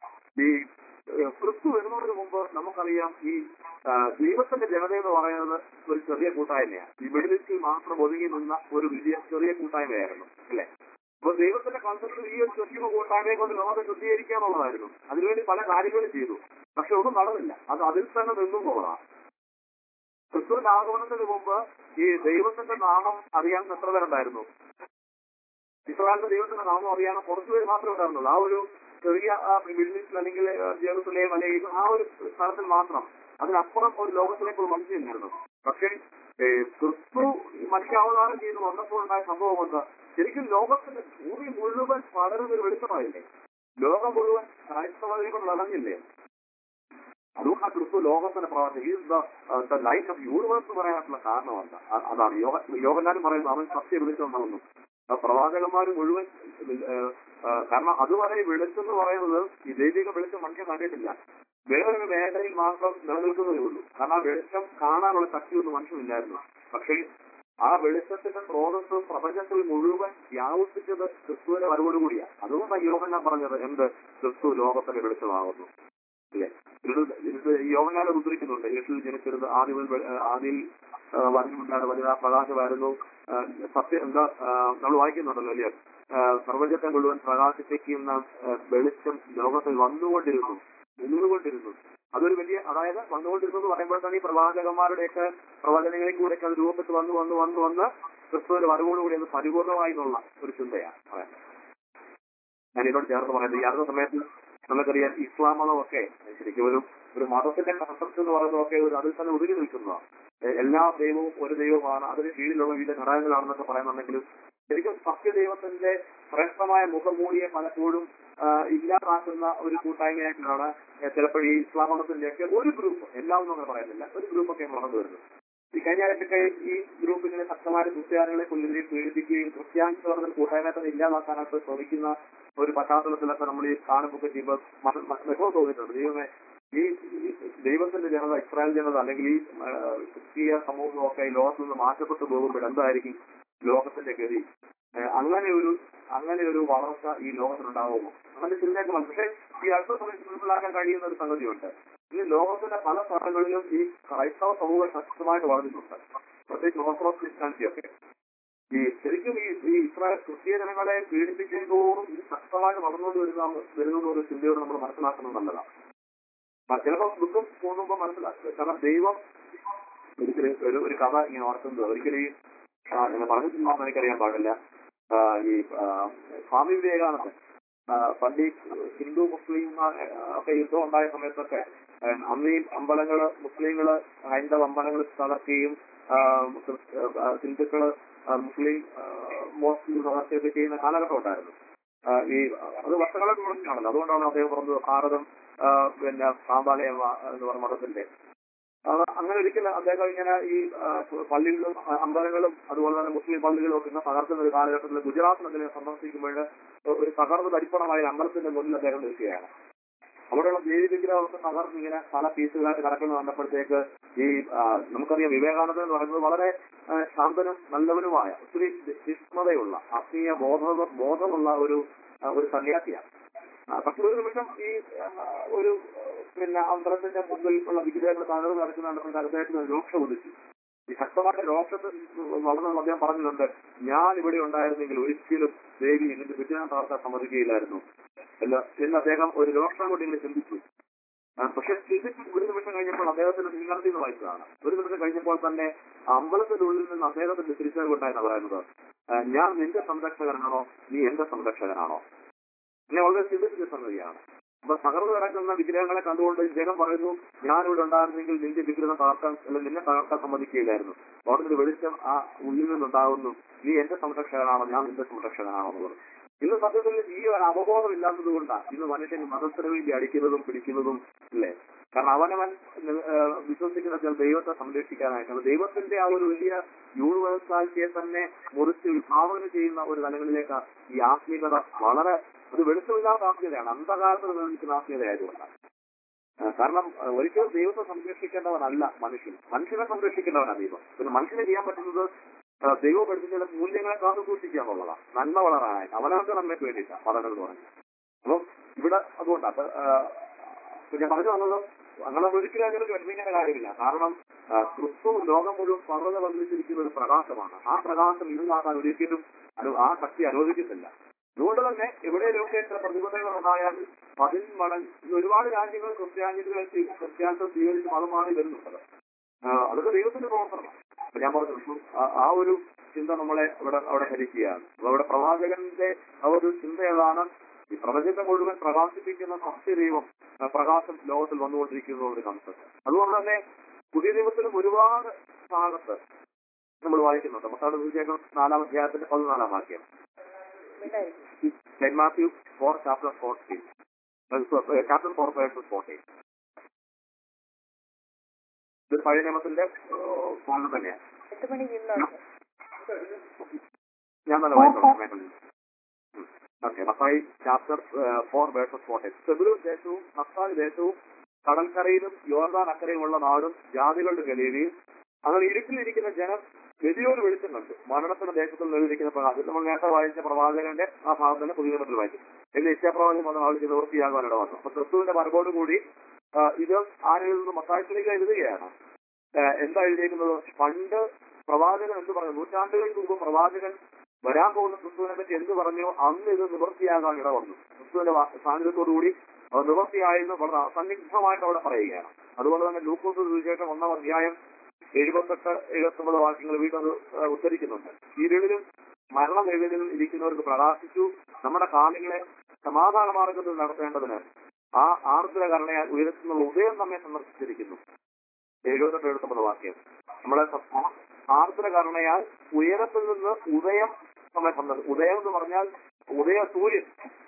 ഈ ഏഹ് ക്രിസ്തു വരുന്നതിന് മുമ്പ് നമുക്കറിയാം ഈ ആ, ദൈവത്തിന്റെ ജനത എന്ന് പറയുന്നത് ഒരു ചെറിയ കൂട്ടായ്മയാണ് ഈ വെടിലിറ്റിൽ മാത്രം ഒതുങ്ങി നിന്ന ഒരു വലിയ ചെറിയ കൂട്ടായ്മയായിരുന്നു അല്ലെ അപ്പൊ ദൈവത്തിന്റെ കോൺസെപ്റ്റ് ഈ ഒരു ചെറിയ കൂട്ടായ്മയെ കൊണ്ട് ലോകത്തെ ശുദ്ധീകരിക്കുക എന്നുള്ളതായിരുന്നു അതിനുവേണ്ടി പല കാര്യങ്ങളും ചെയ്തു പക്ഷെ ഒന്നും നടന്നില്ല അത് അതിൽ തന്നെ നിന്നും പോകണം ക്രിസ്തുവിന്റെ ആഗമനത്തിന് മുമ്പ് ഈ ദൈവത്തിന്റെ നാമം അറിയാൻ എത്ര പേരുണ്ടായിരുന്നു ഇസ്രായേലിന്റെ ദൈവത്തിന്റെ നാമം അറിയാൻ കുറച്ചു പേര് മാത്രമേ ഉണ്ടായിരുന്നുള്ളൂ ആ ഒരു ചെറിയ ബിൽഡിംഗ് അല്ലെങ്കിൽ ആ, ജെറുസലേം അല്ലെങ്കിൽ ആ ഒരു സ്ഥലത്തിൽ മാത്രം അതിനപ്പുറം ഒരു ലോകത്തിലേക്ക് ഒരു മനുഷ്യനായിരുന്നു പക്ഷേ ഏ, ക്രിസ്തു മനുഷ്യാവതാരം ചെയ്ത് വന്നപ്പോൾ ഉണ്ടായ സംഭവം എന്താ ശരിക്കും ലോകത്തിന്റെ ഭൂമി മുഴുവൻ പടരുന്ന ഒരു വെളിച്ചമായില്ലേ ലോകം മുഴുവൻ ക്രൈസ്തവരെ കൊണ്ട് നടന്നില്ലേ അതുകൊണ്ട് ആ ക്രിസ്തു ലോകത്തിന്റെ പ്രവർത്തനം ലൈറ്റ് ഓഫ് യൂണിവേഴ്സ് പറയാനുള്ള കാരണം എന്താ അ- അതാണ് യോഗ യോഗനാരും പറയുന്നത് അവൻ സത്യം വിളിച്ചൊന്നാണെന്നും ആ പ്രവാചകന്മാർ മുഴുവൻ ഏഹ്, ആ, കാരണം അതുവരെ വെളിച്ചെന്ന് പറയുന്നത് ഈ ദൈവിക വെളിച്ചം മനുഷ്യൻ കണ്ടിട്ടില്ല വേറൊരു മേഖലയിൽ മാത്രം നിലനിൽക്കുന്നതേ ഉള്ളൂ കാരണം ആ വെളിച്ചം കാണാനുള്ള ശക്തിയൊന്നും മനുഷ്യനില്ലായിരുന്നു പക്ഷേ ആ വെളിച്ചത്തിന്റെ സ്രോതസ്സും പ്രപഞ്ചത്തിൽ മുഴുവൻ വ്യാപിപ്പിച്ചത് ക്രിസ്തുവിന്റെ വരവോടുകൂടിയാണ് അതുകൊണ്ടാണ് യോഗനാൻ പറഞ്ഞത് എന്ത് ക്രിസ്തു ലോകത്തിന്റെ വെളിച്ചമാകുന്നു അല്ലേ ഇത് ഇത് യോഗനാല ഉദ്ധരിക്കുന്നുണ്ട് യേശു ജനിച്ചിരുന്നത് ആദ്യം മുതൽ വെ- ആദിയിൽ ആ, വചനമുണ്ടാണ് വചന പ്രകാശമായിരുന്നു ആ, സത്യം എന്താ ആ, നമ്മൾ വായിക്കുന്നുണ്ടല്ലോ അല്ലേ ആ, സർവ്വജത്തെ മുഴുവൻ പ്രകാശിപ്പിക്കുന്ന ആ, വെളിച്ചം ലോകത്തിൽ വന്നുകൊണ്ടിരുന്നു നിന്നുകൊണ്ടിരുന്നു അതൊരു വലിയ അതായത് വന്നുകൊണ്ടിരുന്നു എന്ന് പറയുമ്പോൾ തന്നെ ഈ പ്രവാചകന്മാരുടെയൊക്കെ പ്രവചനങ്ങളിൽ കൂടെയൊക്കെ അത് രൂപപ്പെട്ട് വന്ന് വന്ന് വന്ന് വന്ന് ക്രിസ്തുവിന്റെ വരവോടുകൂടി അത് പരിപൂർണമായി എന്നുള്ള ഒരു ചിന്തയാണ് പറയുന്നത് ഞാൻ ഇതിനോട് ചേർന്ന് പറയുന്നത് ഈ അടുത്ത സമയത്ത് നമുക്കറിയാം ഇസ്ലാം മതമൊക്കെ ശരിക്കും ഒരു ഒരു മതത്തിന്റെ കൺസെപ്റ്റ് എന്ന് പറയുന്നതൊക്കെ ഒരു അതിൽ തന്നെ ഒതുങ്ങി നിൽക്കുന്നതാണ് എ- എല്ലാ ദൈവവും ഒരു ദൈവമാണ് അതിന് കീഴിലുള്ള വിവിധ ഘടകങ്ങളാണെന്നൊക്കെ പറയുന്നുണ്ടെങ്കിലും ശരിക്കും സത്യദൈവത്തിന്റെ ശ്രേഷ്ഠമായ മുഖമൂടിയെ പലപ്പോഴും ആ, ഇല്ലാതാക്കുന്ന ഒരു കൂട്ടായ്മയായിട്ടാണ് ചിലപ്പോൾ ഈ ഇസ്ലാം മതത്തിന്റെയൊക്കെ ഒരു ഗ്രൂപ്പ് എല്ലാം ഒന്നും അങ്ങനെ പറയുന്നില്ല ഒരു ഗ്രൂപ്പൊക്കെ വളർന്നു വരുന്നത് ഈ കഴിഞ്ഞ ആഴ്ചയൊക്കെ ഈ ഗ്രൂപ്പിനെ ശക്തമായ ക്രിസ്ത്യാനികളെ കൊല്ലുകയും പീഡിപ്പിക്കുകയും ക്രിസ്ത്യാനി പറഞ്ഞ കൂട്ടായ്മയെ തന്നെ ഇല്ലാതാക്കാനായിട്ട് ശ്രമിക്കുന്ന ഒരു പശ്ചാത്തലത്തിലൊക്കെ നമ്മൾ ഈ കാണുമ്പോൾ ചെയ്യുമ്പോൾ മെഹോ തോന്നിയിട്ടുണ്ട് ദൈവമേ ഈ ഈ ദൈവത്തിന്റെ ജനത ഇസ്രായേൽ ജനത അല്ലെങ്കിൽ ഈ ആ, ക്രിസ്തീയ സമൂഹമൊക്കെ ഈ ലോകത്ത് നിന്ന് മാറ്റപ്പെട്ടു പോകുമ്പോൾ എന്തായിരിക്കും ലോകത്തിന്റെ ഗതി ഏ, അങ്ങനെ ഒരു അങ്ങനെ ഒരു വളർച്ച ഈ ലോകത്തിനുണ്ടാകുമോ അങ്ങനെ ചിന്തയൊക്കെ വന്നു പക്ഷേ ഈ അടുത്ത സമയത്ത് മനസ്സിലാക്കാൻ കഴിയുന്ന ഒരു സംഗതിയുണ്ട് ഈ ലോകത്തിന്റെ പല സ്ഥലങ്ങളിലും ഈ ക്രൈസ്തവ സമൂഹം ശക്തമായിട്ട് വളർന്നിട്ടുണ്ട് പ്രത്യേകിച്ച് ഓർത്തഡോക്സ് ക്രിസ്ത്യാനിറ്റി ഒക്കെ ഈ ശരിക്കും ഈ ഈ ഇസ്രായേൽ ക്രിസ്തീയ ജനങ്ങളെ പീഡിപ്പിക്കുന്തോറും ഇത് ശക്തമായിട്ട് വളർന്നുകൊണ്ട് വരുന്ന വരുന്ന ഒരു ചിന്തയോട് നമ്മൾ മനസ്സിലാക്കുന്നത് നല്ലതാണ് ആ, ചിലപ്പോൾ ദുഃഖം തോന്നുമ്പോൾ മനസ്സിലാക്കുക കാരണം ദൈവം ഒരിക്കലും ഒരു ഒരു കഥ ഇങ്ങനെ ഓർക്കുന്നത് ഒരിക്കലും ഈ ആ, ഞാൻ പറഞ്ഞിട്ടുണ്ടോ എനിക്കറിയാൻ പാടില്ല ആ, ഈ ആ, സ്വാമി വിവേകാനന്ദൻ ആ, പണ്ട് ഈ ഹിന്ദു മുസ്ലിം ആ, ഒക്കെ യുദ്ധം ഉണ്ടായ സമയത്തൊക്കെ ആ, അന്ന് ഈ അമ്പലങ്ങള് മുസ്ലിങ്ങള് ഹൈന്ദവ അമ്പലങ്ങൾ തകർക്കുകയും ആ, ക്രിസ്- ആ, ഹിന്ദുക്കള് ആ, മുസ്ലിം ആ, മോസ്ലിം തകർക്കുകയൊക്കെ ചെയ്യുന്ന കാലഘട്ടം ഉണ്ടായിരുന്നു ആ, ഈ അത് വർഷങ്ങളൊക്കെ മുടങ്ങിയാണല്ലോ അതുകൊണ്ടാണ് അദ്ദേഹം പറഞ്ഞത് ഭാരതം ആ, പിന്നെ സാമ്പാലയം എന്ന് പറഞ്ഞ മതത്തിന്റെ അത് അങ്ങനെ ഒരിക്കലും അദ്ദേഹം ഇങ്ങനെ ഈ ആ, പള്ളികളും ആ, അമ്പലങ്ങളും അതുപോലെ തന്നെ മുസ്ലിം പള്ളികളും ഒക്കെ ഇങ്ങനെ തകർക്കുന്ന ഒരു കാലഘട്ടത്തിൽ ഗുജറാത്തിൽ അദ്ദേഹം സന്ദർശിക്കുമ്പോൾ ഒരു തകർന്ന് തരിപ്പണമായ ഒരു അമ്പലത്തിന്റെ മുന്നിൽ അദ്ദേഹം നിൽക്കുകയാണ് അവിടെയുള്ള ദേവി വിഗ്രഹമൊക്കെ തകർന്ന് ഇങ്ങനെ പല പീസുകളായിട്ട് കിടക്കുന്നത് കണ്ടപ്പോഴത്തേക്ക് ഈ ആ, നമുക്കറിയാം വിവേകാനന്ദൻ എന്ന് പറയുന്നത് വളരെ ആ, ശാന്തനും നല്ലവനുമായ ഒത്തിരി വിസ്മതയുള്ള ആത്മീയ ബോധ ബോധമുള്ള ഒരു ആ, ഒരു സന്യാസിയാണ് ആ, പക്ഷെ ഒരു നിമിഷം ഈ ആ, ഒരു ആ, പിന്നെ അമ്പലത്തിന്റെ മുമ്പിൽ ഉള്ള വിഗ്രഹങ്ങൾ തകർന്ന് നടക്കുന്ന കണ്ടപ്പോൾ അദ്ദേഹത്തിന് ഒരു രൂക്ഷ ഉദിച്ചു ഈ ശക്തമായ രോഷത്തിൽ വളർന്നു അദ്ദേഹം പറഞ്ഞിട്ടുണ്ട് ഞാൻ ഇവിടെ ഉണ്ടായിരുന്നെങ്കിൽ ഒരിക്കലും ദേവി എന്നിട്ട് വിജ്ഞാനം തകർക്കാൻ സമ്മതിക്കുകയില്ലായിരുന്നു അല്ല എന്ന് അദ്ദേഹം ഒരു രോഷം കൊണ്ട് ഇങ്ങനെ ചിന്തിച്ചു ആ, പക്ഷെ ചിന്തിച്ച് ഒരു നിമിഷം കഴിഞ്ഞപ്പോൾ അദ്ദേഹത്തിന് നിങ്ങളുടെ വായിച്ചതാണ് ഒരു നിമിഷം കഴിഞ്ഞപ്പോൾ തന്നെ അമ്പലത്തിനുള്ളിൽ നിന്ന് അദ്ദേഹത്തിന്റെ തിരിച്ചറിവുണ്ടായെന്ന് പറയുന്നത് ആ, ഞാൻ നിന്റെ സംരക്ഷകനാണോ നീ എന്റെ സംരക്ഷകനാണോ ഇങ്ങനെ വളരെ ചിന്തിച്ച സംഗതിയാണ് അപ്പൊ തകർന്നു കിടക്കുന്ന വിഗ്രഹങ്ങളെ കണ്ടുകൊണ്ട് ഇദ്ദേഹം പറയുന്നു ഞാൻ ഇവിടെ ഉണ്ടായിരുന്നെങ്കിൽ നിന്റെ വിഗ്രഹം തകർക്കാൻ അല്ലെങ്കിൽ നിന്നെ തകർക്കാൻ സമ്മതിക്കുകയില്ലായിരുന്നു അവിടെ ഒരു വെളിച്ചം ആ ഉള്ളിൽ നിന്നുണ്ടാകുന്നു നീ എന്റെ സംരക്ഷകനാണോ ഞാൻ നിന്റെ സംരക്ഷകനാണോ എന്നുള്ളത് ഇന്ന് സത്യത്തിൽ ഈ ഒരു അവബോധം ഇല്ലാത്തത് കൊണ്ടാണ് ഇന്ന് മനുഷ്യൻ മതത്തിന് വേണ്ടി അടിക്കുന്നതും പിടിക്കുന്നതും ഇല്ലേ കാരണം അവനവൻ ഏഹ്, വിശ്വസിക്കുന്ന ചില ദൈവത്തെ സംരക്ഷിക്കാനായിട്ടാണ് ദൈവത്തിന്റെ ആ ഒരു വലിയ യൂണിവേഴ്സാലിറ്റിയെ തന്നെ മുറിച്ച് വിഭാവന ചെയ്യുന്ന ഒരു തലങ്ങളിലേക്ക് ഈ ആത്മീയത വളരെ അത് വെളിച്ചമില്ലാത്ത ആത്മീയതയാണ് അന്ധകാലത്ത് നിലനിൽക്കുന്ന ആത്മീയതയായതുകൊണ്ടാണ് ആ, കാരണം ആ, ഒരിക്കലും ദൈവത്തെ സംരക്ഷിക്കേണ്ടവനല്ല മനുഷ്യൻ മനുഷ്യനെ സംരക്ഷിക്കേണ്ടവനാണ് ദൈവം പിന്നെ മനുഷ്യന് ചെയ്യാൻ പറ്റുന്നത് ആ, ദൈവം പഠിപ്പിച്ച മൂല്യങ്ങളെ കാത്തു സൂക്ഷിക്കുക എന്നുള്ളതാണ് നന്മ വളരാനായിട്ട് അവനവന്റെ നന്മയ്ക്ക് വേണ്ടിയിട്ടാണ് മതങ്ങൾ എന്ന് പറഞ്ഞത് അപ്പം ഇവിടെ അതുകൊണ്ടാണ് അപ്പൊ ആ, ഇപ്പൊ ഞാൻ പറഞ്ഞു വന്നത് അങ്ങനെ ഒരിക്കലും അങ്ങനെ കൽപ്പിക്കേണ്ട കാര്യമില്ല കാരണം ആ, ക്രിസ്തു ലോകം മുഴുവൻ പർവ്വത വന്നിരിക്കുന്ന ഒരു പ്രകാശമാണ് ആ പ്രകാശം ഇരുന്നാക്കാൻ ഒരിക്കലും അനു ആ ശക്തി അനുവദിക്കുന്നില്ല അതുകൊണ്ട് തന്നെ എവിടെയൊക്കെ ചില പ്രതിബന്ധങ്ങൾ ഉണ്ടായാൽ പതിൽ മടങ്ങ് ഇന്ന് ഒരുപാട് രാജ്യങ്ങൾ ക്രിസ്ത്യാനികളെ സ്വീ- ക്രിസ്ത്യാനിത്വം സ്വീകരിച്ച് മതം മാറി വരുന്നുണ്ട് ആ, അതൊക്കെ ദൈവത്തിന്റെ പ്രവർത്തനമാണ് അപ്പൊ ഞാൻ പറഞ്ഞു ആ- ആ ഒരു ചിന്ത നമ്മളെ അവിടെ അവിടെ ഭരിക്കുകയാണ് അപ്പൊ അവിടെ പ്രവാചകന്റെ ആ ഒരു ചിന്ത ഏതാണ് ഈ പ്രപഞ്ചത്തെ മുഴുവൻ പ്രകാശിപ്പിക്കുന്ന സത്യദൈവം ആ, പ്രകാശം ലോകത്തിൽ വന്നുകൊണ്ടിരിക്കുന്ന ഒരു കൺസെപ്റ്റ് അതുകൊണ്ട് തന്നെ പുതിയ ദൈവത്തിലും ഒരുപാട് ഭാഗത്ത് നമ്മൾ വായിക്കുന്നുണ്ട് മത്താട് വിജയം നാലാം അധ്യായത്തിന്റെ പതിനാലാം വാക്യം Saint Matthew four chapter fourteen chapter four verses fourteen ഇത് പഴയ നിയമത്തിന്റെ ഫോണ്ട് തന്നെയാണ് എട്ട് മണി ഇന്നുണ്ട് ഞാൻ തന്നെ വായിച്ചോളാം ഓക്കെ മത്തായി ചാപ്റ്റർ ഫോർ വേഴ്സസ് ഫോർട്ടീൻ സെബുലൂർ ദേശവും മത്തായി ദേശവും കടൽക്കരയിലും യോർദാൻ അക്കരയുമുള്ള നാടും ജാതികളുടെ ഗലീലയും അങ്ങനെ ഇരുട്ടിലിരിക്കുന്ന ജനം വലിയൊരു വെളിച്ചം കണ്ടു മരണത്തിന്റെ ദേശത്തിൽ നിലനിൽക്കുന്ന പ്രകാശം നമ്മൾ നേരത്തെ വായിച്ച പ്രവാചകന്റെ ആ ഭാഗം തന്നെ പുതിയ നിയമത്തിൽ വായിച്ചു എന്ന് നിശ്ചയപ്രവാചകം വന്ന ആൾക്ക് നിവൃത്തിയാകാൻ ഇടവന്നു അപ്പൊ ക്രിസ്തുവിന്റെ വരവോട് കൂടി ആ, ഇത് ആരെഴുതുന്നു മത്തായത്തിലേക്ക് എഴുതുകയാണ് ആ, എന്താ എഴുതിയിരിക്കുന്നത് പണ്ട് പ്രവാചകൻ എന്ത് പറഞ്ഞു നൂറ്റാണ്ടുകൾക്ക് മുമ്പ് പ്രവാചകൻ വരാൻ പോകുന്ന ക്രിസ്തുവിനെ പറ്റി എന്ത് പറഞ്ഞോ അന്ന് ഇത് നിവൃത്തിയാകാൻ ഇടവന്നു ക്രിസ്തുവിന്റെ വാ- സാന്നിധ്യത്തോടുകൂടി അത് നിവൃത്തിയായെന്ന് വളരെ അസന്നിഗ്ധമായിട്ട് അവിടെ പറയുകയാണ് അതുകൊണ്ട് തന്നെ ലൂക്കോസ് സുവിശേഷം ഒന്നാം അധ്യായം എഴുപത്തെട്ട് എഴുപത്തൊമ്പത് വാക്യങ്ങൾ വീണ്ടും അത് ആ, ഉദ്ധരിക്കുന്നുണ്ട് ഇരുളിലും മരണം എഴുതിലും ഇരിക്കുന്നവർക്ക് പ്രകാശിച്ചു നമ്മുടെ കാലുകളെ സമാധാന മാർഗത്തിൽ നടത്തേണ്ടതിന് ആ ആർദ്ര കരുണയാൽ ഉയരത്തുന്ന ഉദയം നമ്മെ സന്ദർശിച്ചിരിക്കുന്നു എഴുപത്തെട്ട് എഴുപത്തൊമ്പത് വാക്യം നമ്മളെ സ- ആർദ്ര കരുണയാൽ ഉയരത്തിൽ നിന്ന് ഉദയം നമ്മെ സന്ദർശിച്ചു ഉദയം എന്ന് പറഞ്ഞാൽ ഉദയ സൂര്യൻ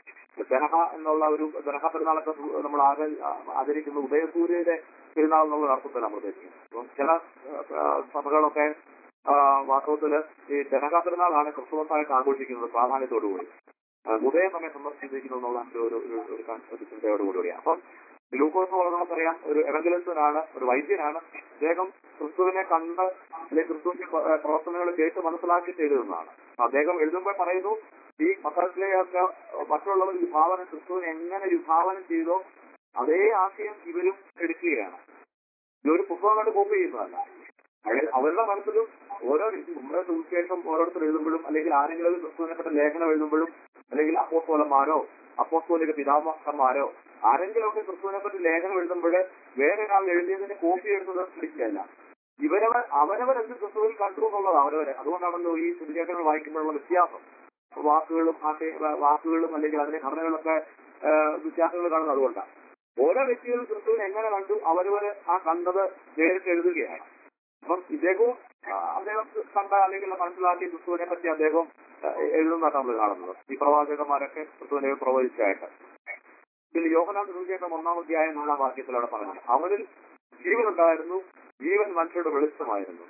ദനഹ എന്നുള്ള ഒരു ദനഹ പെരുന്നാളൊക്കെ നമ്മൾ ആച- ആചരിക്കുന്ന ഉദയസൂര്യയുടെ പെരുന്നാൾ എന്നുള്ള അർത്ഥത്തിൽ നമ്മൾ ഉദ്ദേശിക്കുന്നത് അപ്പം ചില ആ, സഭകളൊക്കെ ആ, വാസ്തവത്തില് ഈ ദനഹ പെരുന്നാളാണ് ക്രിസ്തുമസായിട്ട് ആഘോഷിക്കുന്നത് പ്രാധാന്യത്തോടുകൂടി ആ, ഉദയം നമ്മെ സന്ദർശിച്ചിരിക്കുന്നു എന്നുള്ള ഒരു ഒരു ഒരു- ഒരു കൺ- ഒരു ചിന്തയോടുകൂടിയാണ് അപ്പം ലൂക്കോസ് എന്ന് നമുക്കറിയാം ഒരു എവങ്കലിസ്റ്റനാണ് ഒരു വൈദ്യനാണ് അദ്ദേഹം ക്രിസ്തുവിനെ കണ്ട് അല്ലെങ്കിൽ ക്രിസ്തുവിന്റെ പ്ര- ഏഹ് പ്രവർത്തനങ്ങൾ കേട്ട് മനസ്സിലാക്കിയിട്ട് എഴുതുന്നതാണ് അദ്ദേഹം എഴുതുമ്പോൾ പറയുന്നു ഈ മക്കളിലെയൊക്കെ മറ്റുള്ളവർ വിഭാവനം ക്രിസ്തുവിനെ എങ്ങനെ വിഭാവനം ചെയ്തോ അതേ ആശയം ഇവരും എടുക്കുകയാണ് ഇതൊരു പുസ്തകം കണ്ട് കോപ്പി ചെയ്യുന്നതല്ല അവര് അവരുടെ മനസ്സിലും ഓരോ നമ്മുടെ സുവിശേഷം ഓരോരുത്തർ എഴുതുമ്പോഴും അല്ലെങ്കിൽ ആരെങ്കിലും ഒരു ക്രിസ്തുവിനെ പറ്റ ലേഖനം എഴുതുമ്പോഴും അല്ലെങ്കിൽ അപ്പോസ്തോലന്മാരോ അപ്പോസ്തോലിക പിതാമഹന്മാരോ ആരെങ്കിലുമൊക്കെ ക്രിസ്തുവിനെ പറ്റി ലേഖനം എഴുതുമ്പോൾ വേറെ ഒരാൾ എഴുതിയതിന്റെ കോപ്പി എടുത്തത് പിടിക്കുകയല്ല ഇവരവർ അവരവർ എന്ത് ക്രിസ്തുവിൽ കണ്ടു എന്നുള്ളത് അവരവരെ അതുകൊണ്ടാണല്ലോ ഈ സുവിശേഷങ്ങൾ വായിക്കുമ്പോഴുള്ള വ്യത്യാസം വാക്കുകളും ആശയ വാക്കുകളും അല്ലെങ്കിൽ അതിന്റെ ഘടനകളൊക്കെ ആ, വ്യത്യാസങ്ങൾ കാണുന്നത് അതുകൊണ്ടാണ് ഓരോ വ്യക്തികളും ക്രിസ്തുവിനെ എങ്ങനെ കണ്ടു അവരവര് ആ കണ്ടത് നേരിട്ട് എഴുതുകയാണ് അപ്പം ഇദ്ദേഹവും ആ, അദ്ദേഹം കണ്ട അല്ലെങ്കിൽ മനസ്സിലാക്കിയ ക്രിസ്തുവിനെ പറ്റി അദ്ദേഹം ആ, എഴുതുന്നതാണ് നമ്മൾ കാണുന്നത് ഈ പ്രവാചകന്മാരൊക്കെ ക്രിസ്തുവിനെ പ്രവചിച്ചായിട്ട് പിന്നെ യോഹനാൻ സുവിശേഷം ഒന്നാം അധ്യായം നാലാം വാക്യത്തിൽ അവിടെ പറഞ്ഞു അവനിൽ ജീവനുണ്ടായിരുന്നു ജീവൻ മനുഷ്യരുടെ വെളിച്ചമായിരുന്നു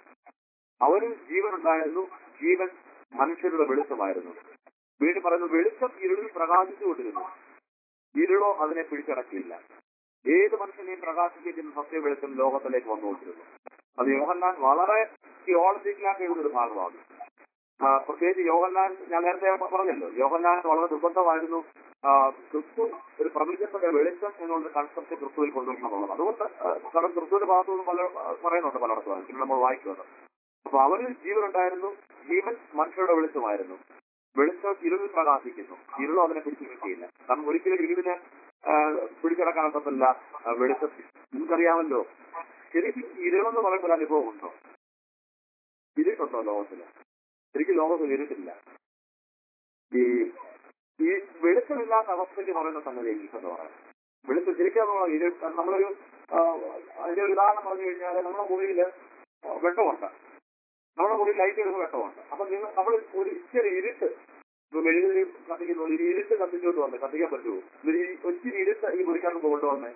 അവനിൽ ജീവനുണ്ടായിരുന്നു ജീവൻ മനുഷ്യരുടെ വെളിച്ചമായിരുന്നു വീണ്ടും പറയുന്നു വെളിച്ചം ഇരുളിൽ പ്രകാശിച്ചുകൊണ്ടിരുന്നു ഇരുളോ അതിനെ പിടിച്ചടക്കിയില്ല ഏത് മനുഷ്യനെയും പ്രകാശിപ്പിക്കുന്ന സത്യ വെളിച്ചം ലോകത്തിലേക്ക് വന്നുകൊണ്ടിരുന്നു അത് യോഹന്നാൻ വളരെ തിയോളജിക്കലായിട്ട് എഴുതുന്നൊരു ഭാഗമാണ് ആ, പ്രത്യേകിച്ച് യോഹന്നാൻ ഞാൻ നേരത്തെ പറഞ്ഞല്ലോ യോഹന്നാൻ വളരെ നിർബന്ധമായിരുന്നു ആ, ക്രിസ്തു ഒരു പ്രപഞ്ചത്തിന്റെ വെളിച്ചം എന്നുള്ള കൺസെപ്റ്റ് ക്രിസ്തുവിൽ കൊണ്ടുവരണം എന്നുള്ളത് അതുകൊണ്ട് ആ, കാരണം ക്രിസ്തുവിന്റെ ഭാഗത്തു നിന്നും പല പറയുന്നുണ്ട് പലയിടത്തും പിന്നെ നമ്മൾ വായിക്കുന്നത് അപ്പൊ അവരിൽ ജീവൻ ഉണ്ടായിരുന്നു ജീവൻ മനുഷ്യരുടെ വെളിച്ചമായിരുന്നു വെളിച്ചം ഇരുളിൽ പ്രകാശിക്കുന്നു ഇരുളും അതിനെ പിടിച്ചു കിട്ടിയില്ല കാരണം ഒരിക്കലും ഇരുളിനെ ആ, പിടിച്ചടക്കാനൊക്കത്തില്ല ആ, വെളിച്ചത്തിൽ നിങ്ങൾക്കറിയാമല്ലോ ശരിക്കും ഇരുളെന്ന് പറയുന്ന ഒരു അനുഭവം ഉണ്ടോ ഇരുട്ടുണ്ടോ ലോകത്തില് ശരിക്കും ലോകത്തിൽ ഇരുട്ടില്ല ഈ ഈ വെളിച്ചമില്ലാത്ത അവസ്ഥയ്ക്ക് പറയുന്ന സംഗതി എന്ന് പറയാം വെളിച്ചം ശരിക്കും നമ്മൾ ഇരുട്ട് നമ്മളൊരു ആ, അതിന്റെ ഒരു ഉദാഹരണം പറഞ്ഞു കഴിഞ്ഞാൽ നമ്മുടെ മുറിയിൽ വെട്ടമുണ്ട് നമ്മുടെ മുറിയിൽ ലൈറ്റ് ഇടുന്ന വെട്ടമുണ്ട് അപ്പൊ നിങ്ങൾ നമ്മൾ ഒരു ഇച്ചിരി ഇരുട്ട് ഇപ്പൊ മെഴുകുതിരി കത്തിക്കുന്നു ഒരു ഇരുട്ട് കത്തിച്ചോട്ട് വന്നേ കത്തിക്കാൻ പറ്റുമോ ഒരു ഈ- ഒത്തിരി ഇരുട്ട് ഈ മുറിക്കകത്ത് കൊണ്ടുവന്നേ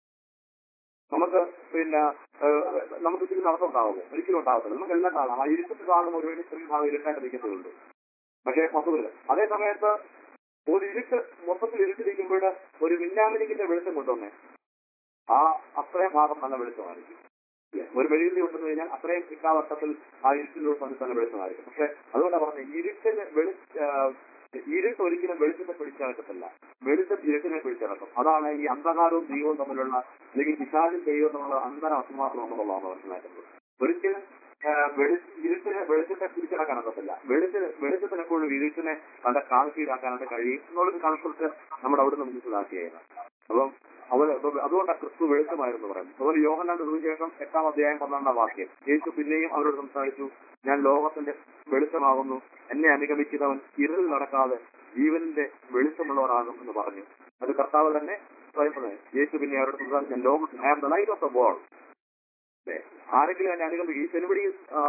നമുക്ക് പിന്നെ ഏഹ്, നമുക്ക് ഇത്തിരി നടത്തുണ്ടാവുമോ ഒരിക്കലും ഉണ്ടാവത്തില്ല നമുക്ക് എല്ലാം കാണാം ആ ഇരുട്ടത്ത് കാണുമ്പോൾ ഒരു ചെറിയ ഭാഗം ഇരുട്ടായിട്ട് ഇരിക്കത്തുള്ളൂ പക്ഷേ മൊത്തത്തില് അതേ സമയത്ത് ഒരു ഇരുട്ട് മൊത്തത്തിൽ ഇരുട്ടിരിക്കുമ്പോൾ ഒരു മിന്നാമിനിക്കിന്റെ വെളിച്ചം കൊണ്ടുവന്നേ ആ അത്രയും ഭാഗം നല്ല വെളിച്ചമായിരിക്കും ഇല്ലേ? ഒരു മെഴുകുതിരി കൊണ്ടുവന്നു കഴിഞ്ഞാൽ അത്രയും ഇക്കാവട്ടത്തിൽ ആ ഇരുട്ടിലൂടെ തന്നെ തന്നെ വെളിച്ചമായിരിക്കും പക്ഷെ അതുകൊണ്ടാണ് പറഞ്ഞത് ഇരുട്ടിന് വെളി ആഹ് ഇരുട്ട് ഒരിക്കലും വെളിച്ചത്തെ പിടിച്ചടക്കത്തില്ല വെളിച്ചം ഇരുട്ടിനെ പിടിച്ചടക്കും അതാണ് ഈ അന്ധകാരവും ദൈവവും തമ്മിലുള്ള അല്ലെങ്കിൽ പിശാചും ദൈവവും തമ്മിലുള്ള അന്തരം അസമാസം എന്നുള്ളതാണ് മനസ്സിലാക്കുന്നത് ഒരിക്കലും ആഹ് വെളി ഇരുട്ടിനെ വെളിച്ചത്തെ പിടിച്ചടക്കാനൊക്കത്തില്ല വെളിച്ചത്തിന് വെളിച്ചത്തിന് എപ്പോഴും ഇരുട്ടിനെ തന്റെ കാഴ്ചയിലാക്കാനായിട്ട് കഴിയും എന്നുള്ളൊരു കൺസെപ്റ്റ് നമ്മുടെ അവിടെ നിന്ന് മനസ്സിലാക്കിയത് അപ്പം അവർ അതുകൊണ്ടാണ് ക്രിസ്തു വെളിച്ചമായിരുന്നു പറയുന്നത് അതുപോലെ യോഹനാന്റെ സുവിശേഷം എട്ടാം അധ്യായം പന്ത്രണ്ടാം വാക്യം യേശു പിന്നെയും അവരോട് സംസാരിച്ചു ഞാൻ ലോകത്തിന്റെ വെളിച്ചമാകുന്നു എന്നെ അനുഗമിക്കുന്നവൻ ഇരുളിൽ നടക്കാതെ ജീവനിന്റെ വെളിച്ചമുള്ളവരാകും എന്ന് പറഞ്ഞു അത് കർത്താവ് തന്നെ പറയുന്നത് യേശു പിന്നെ അവരോട് സംസാരിച്ചു ഞാൻ ലോകത്തിൽ I am the light of the world ആരെങ്കിലും എന്നെ അനുഗമിക്കും ഈ സെലിബ്രിറ്റി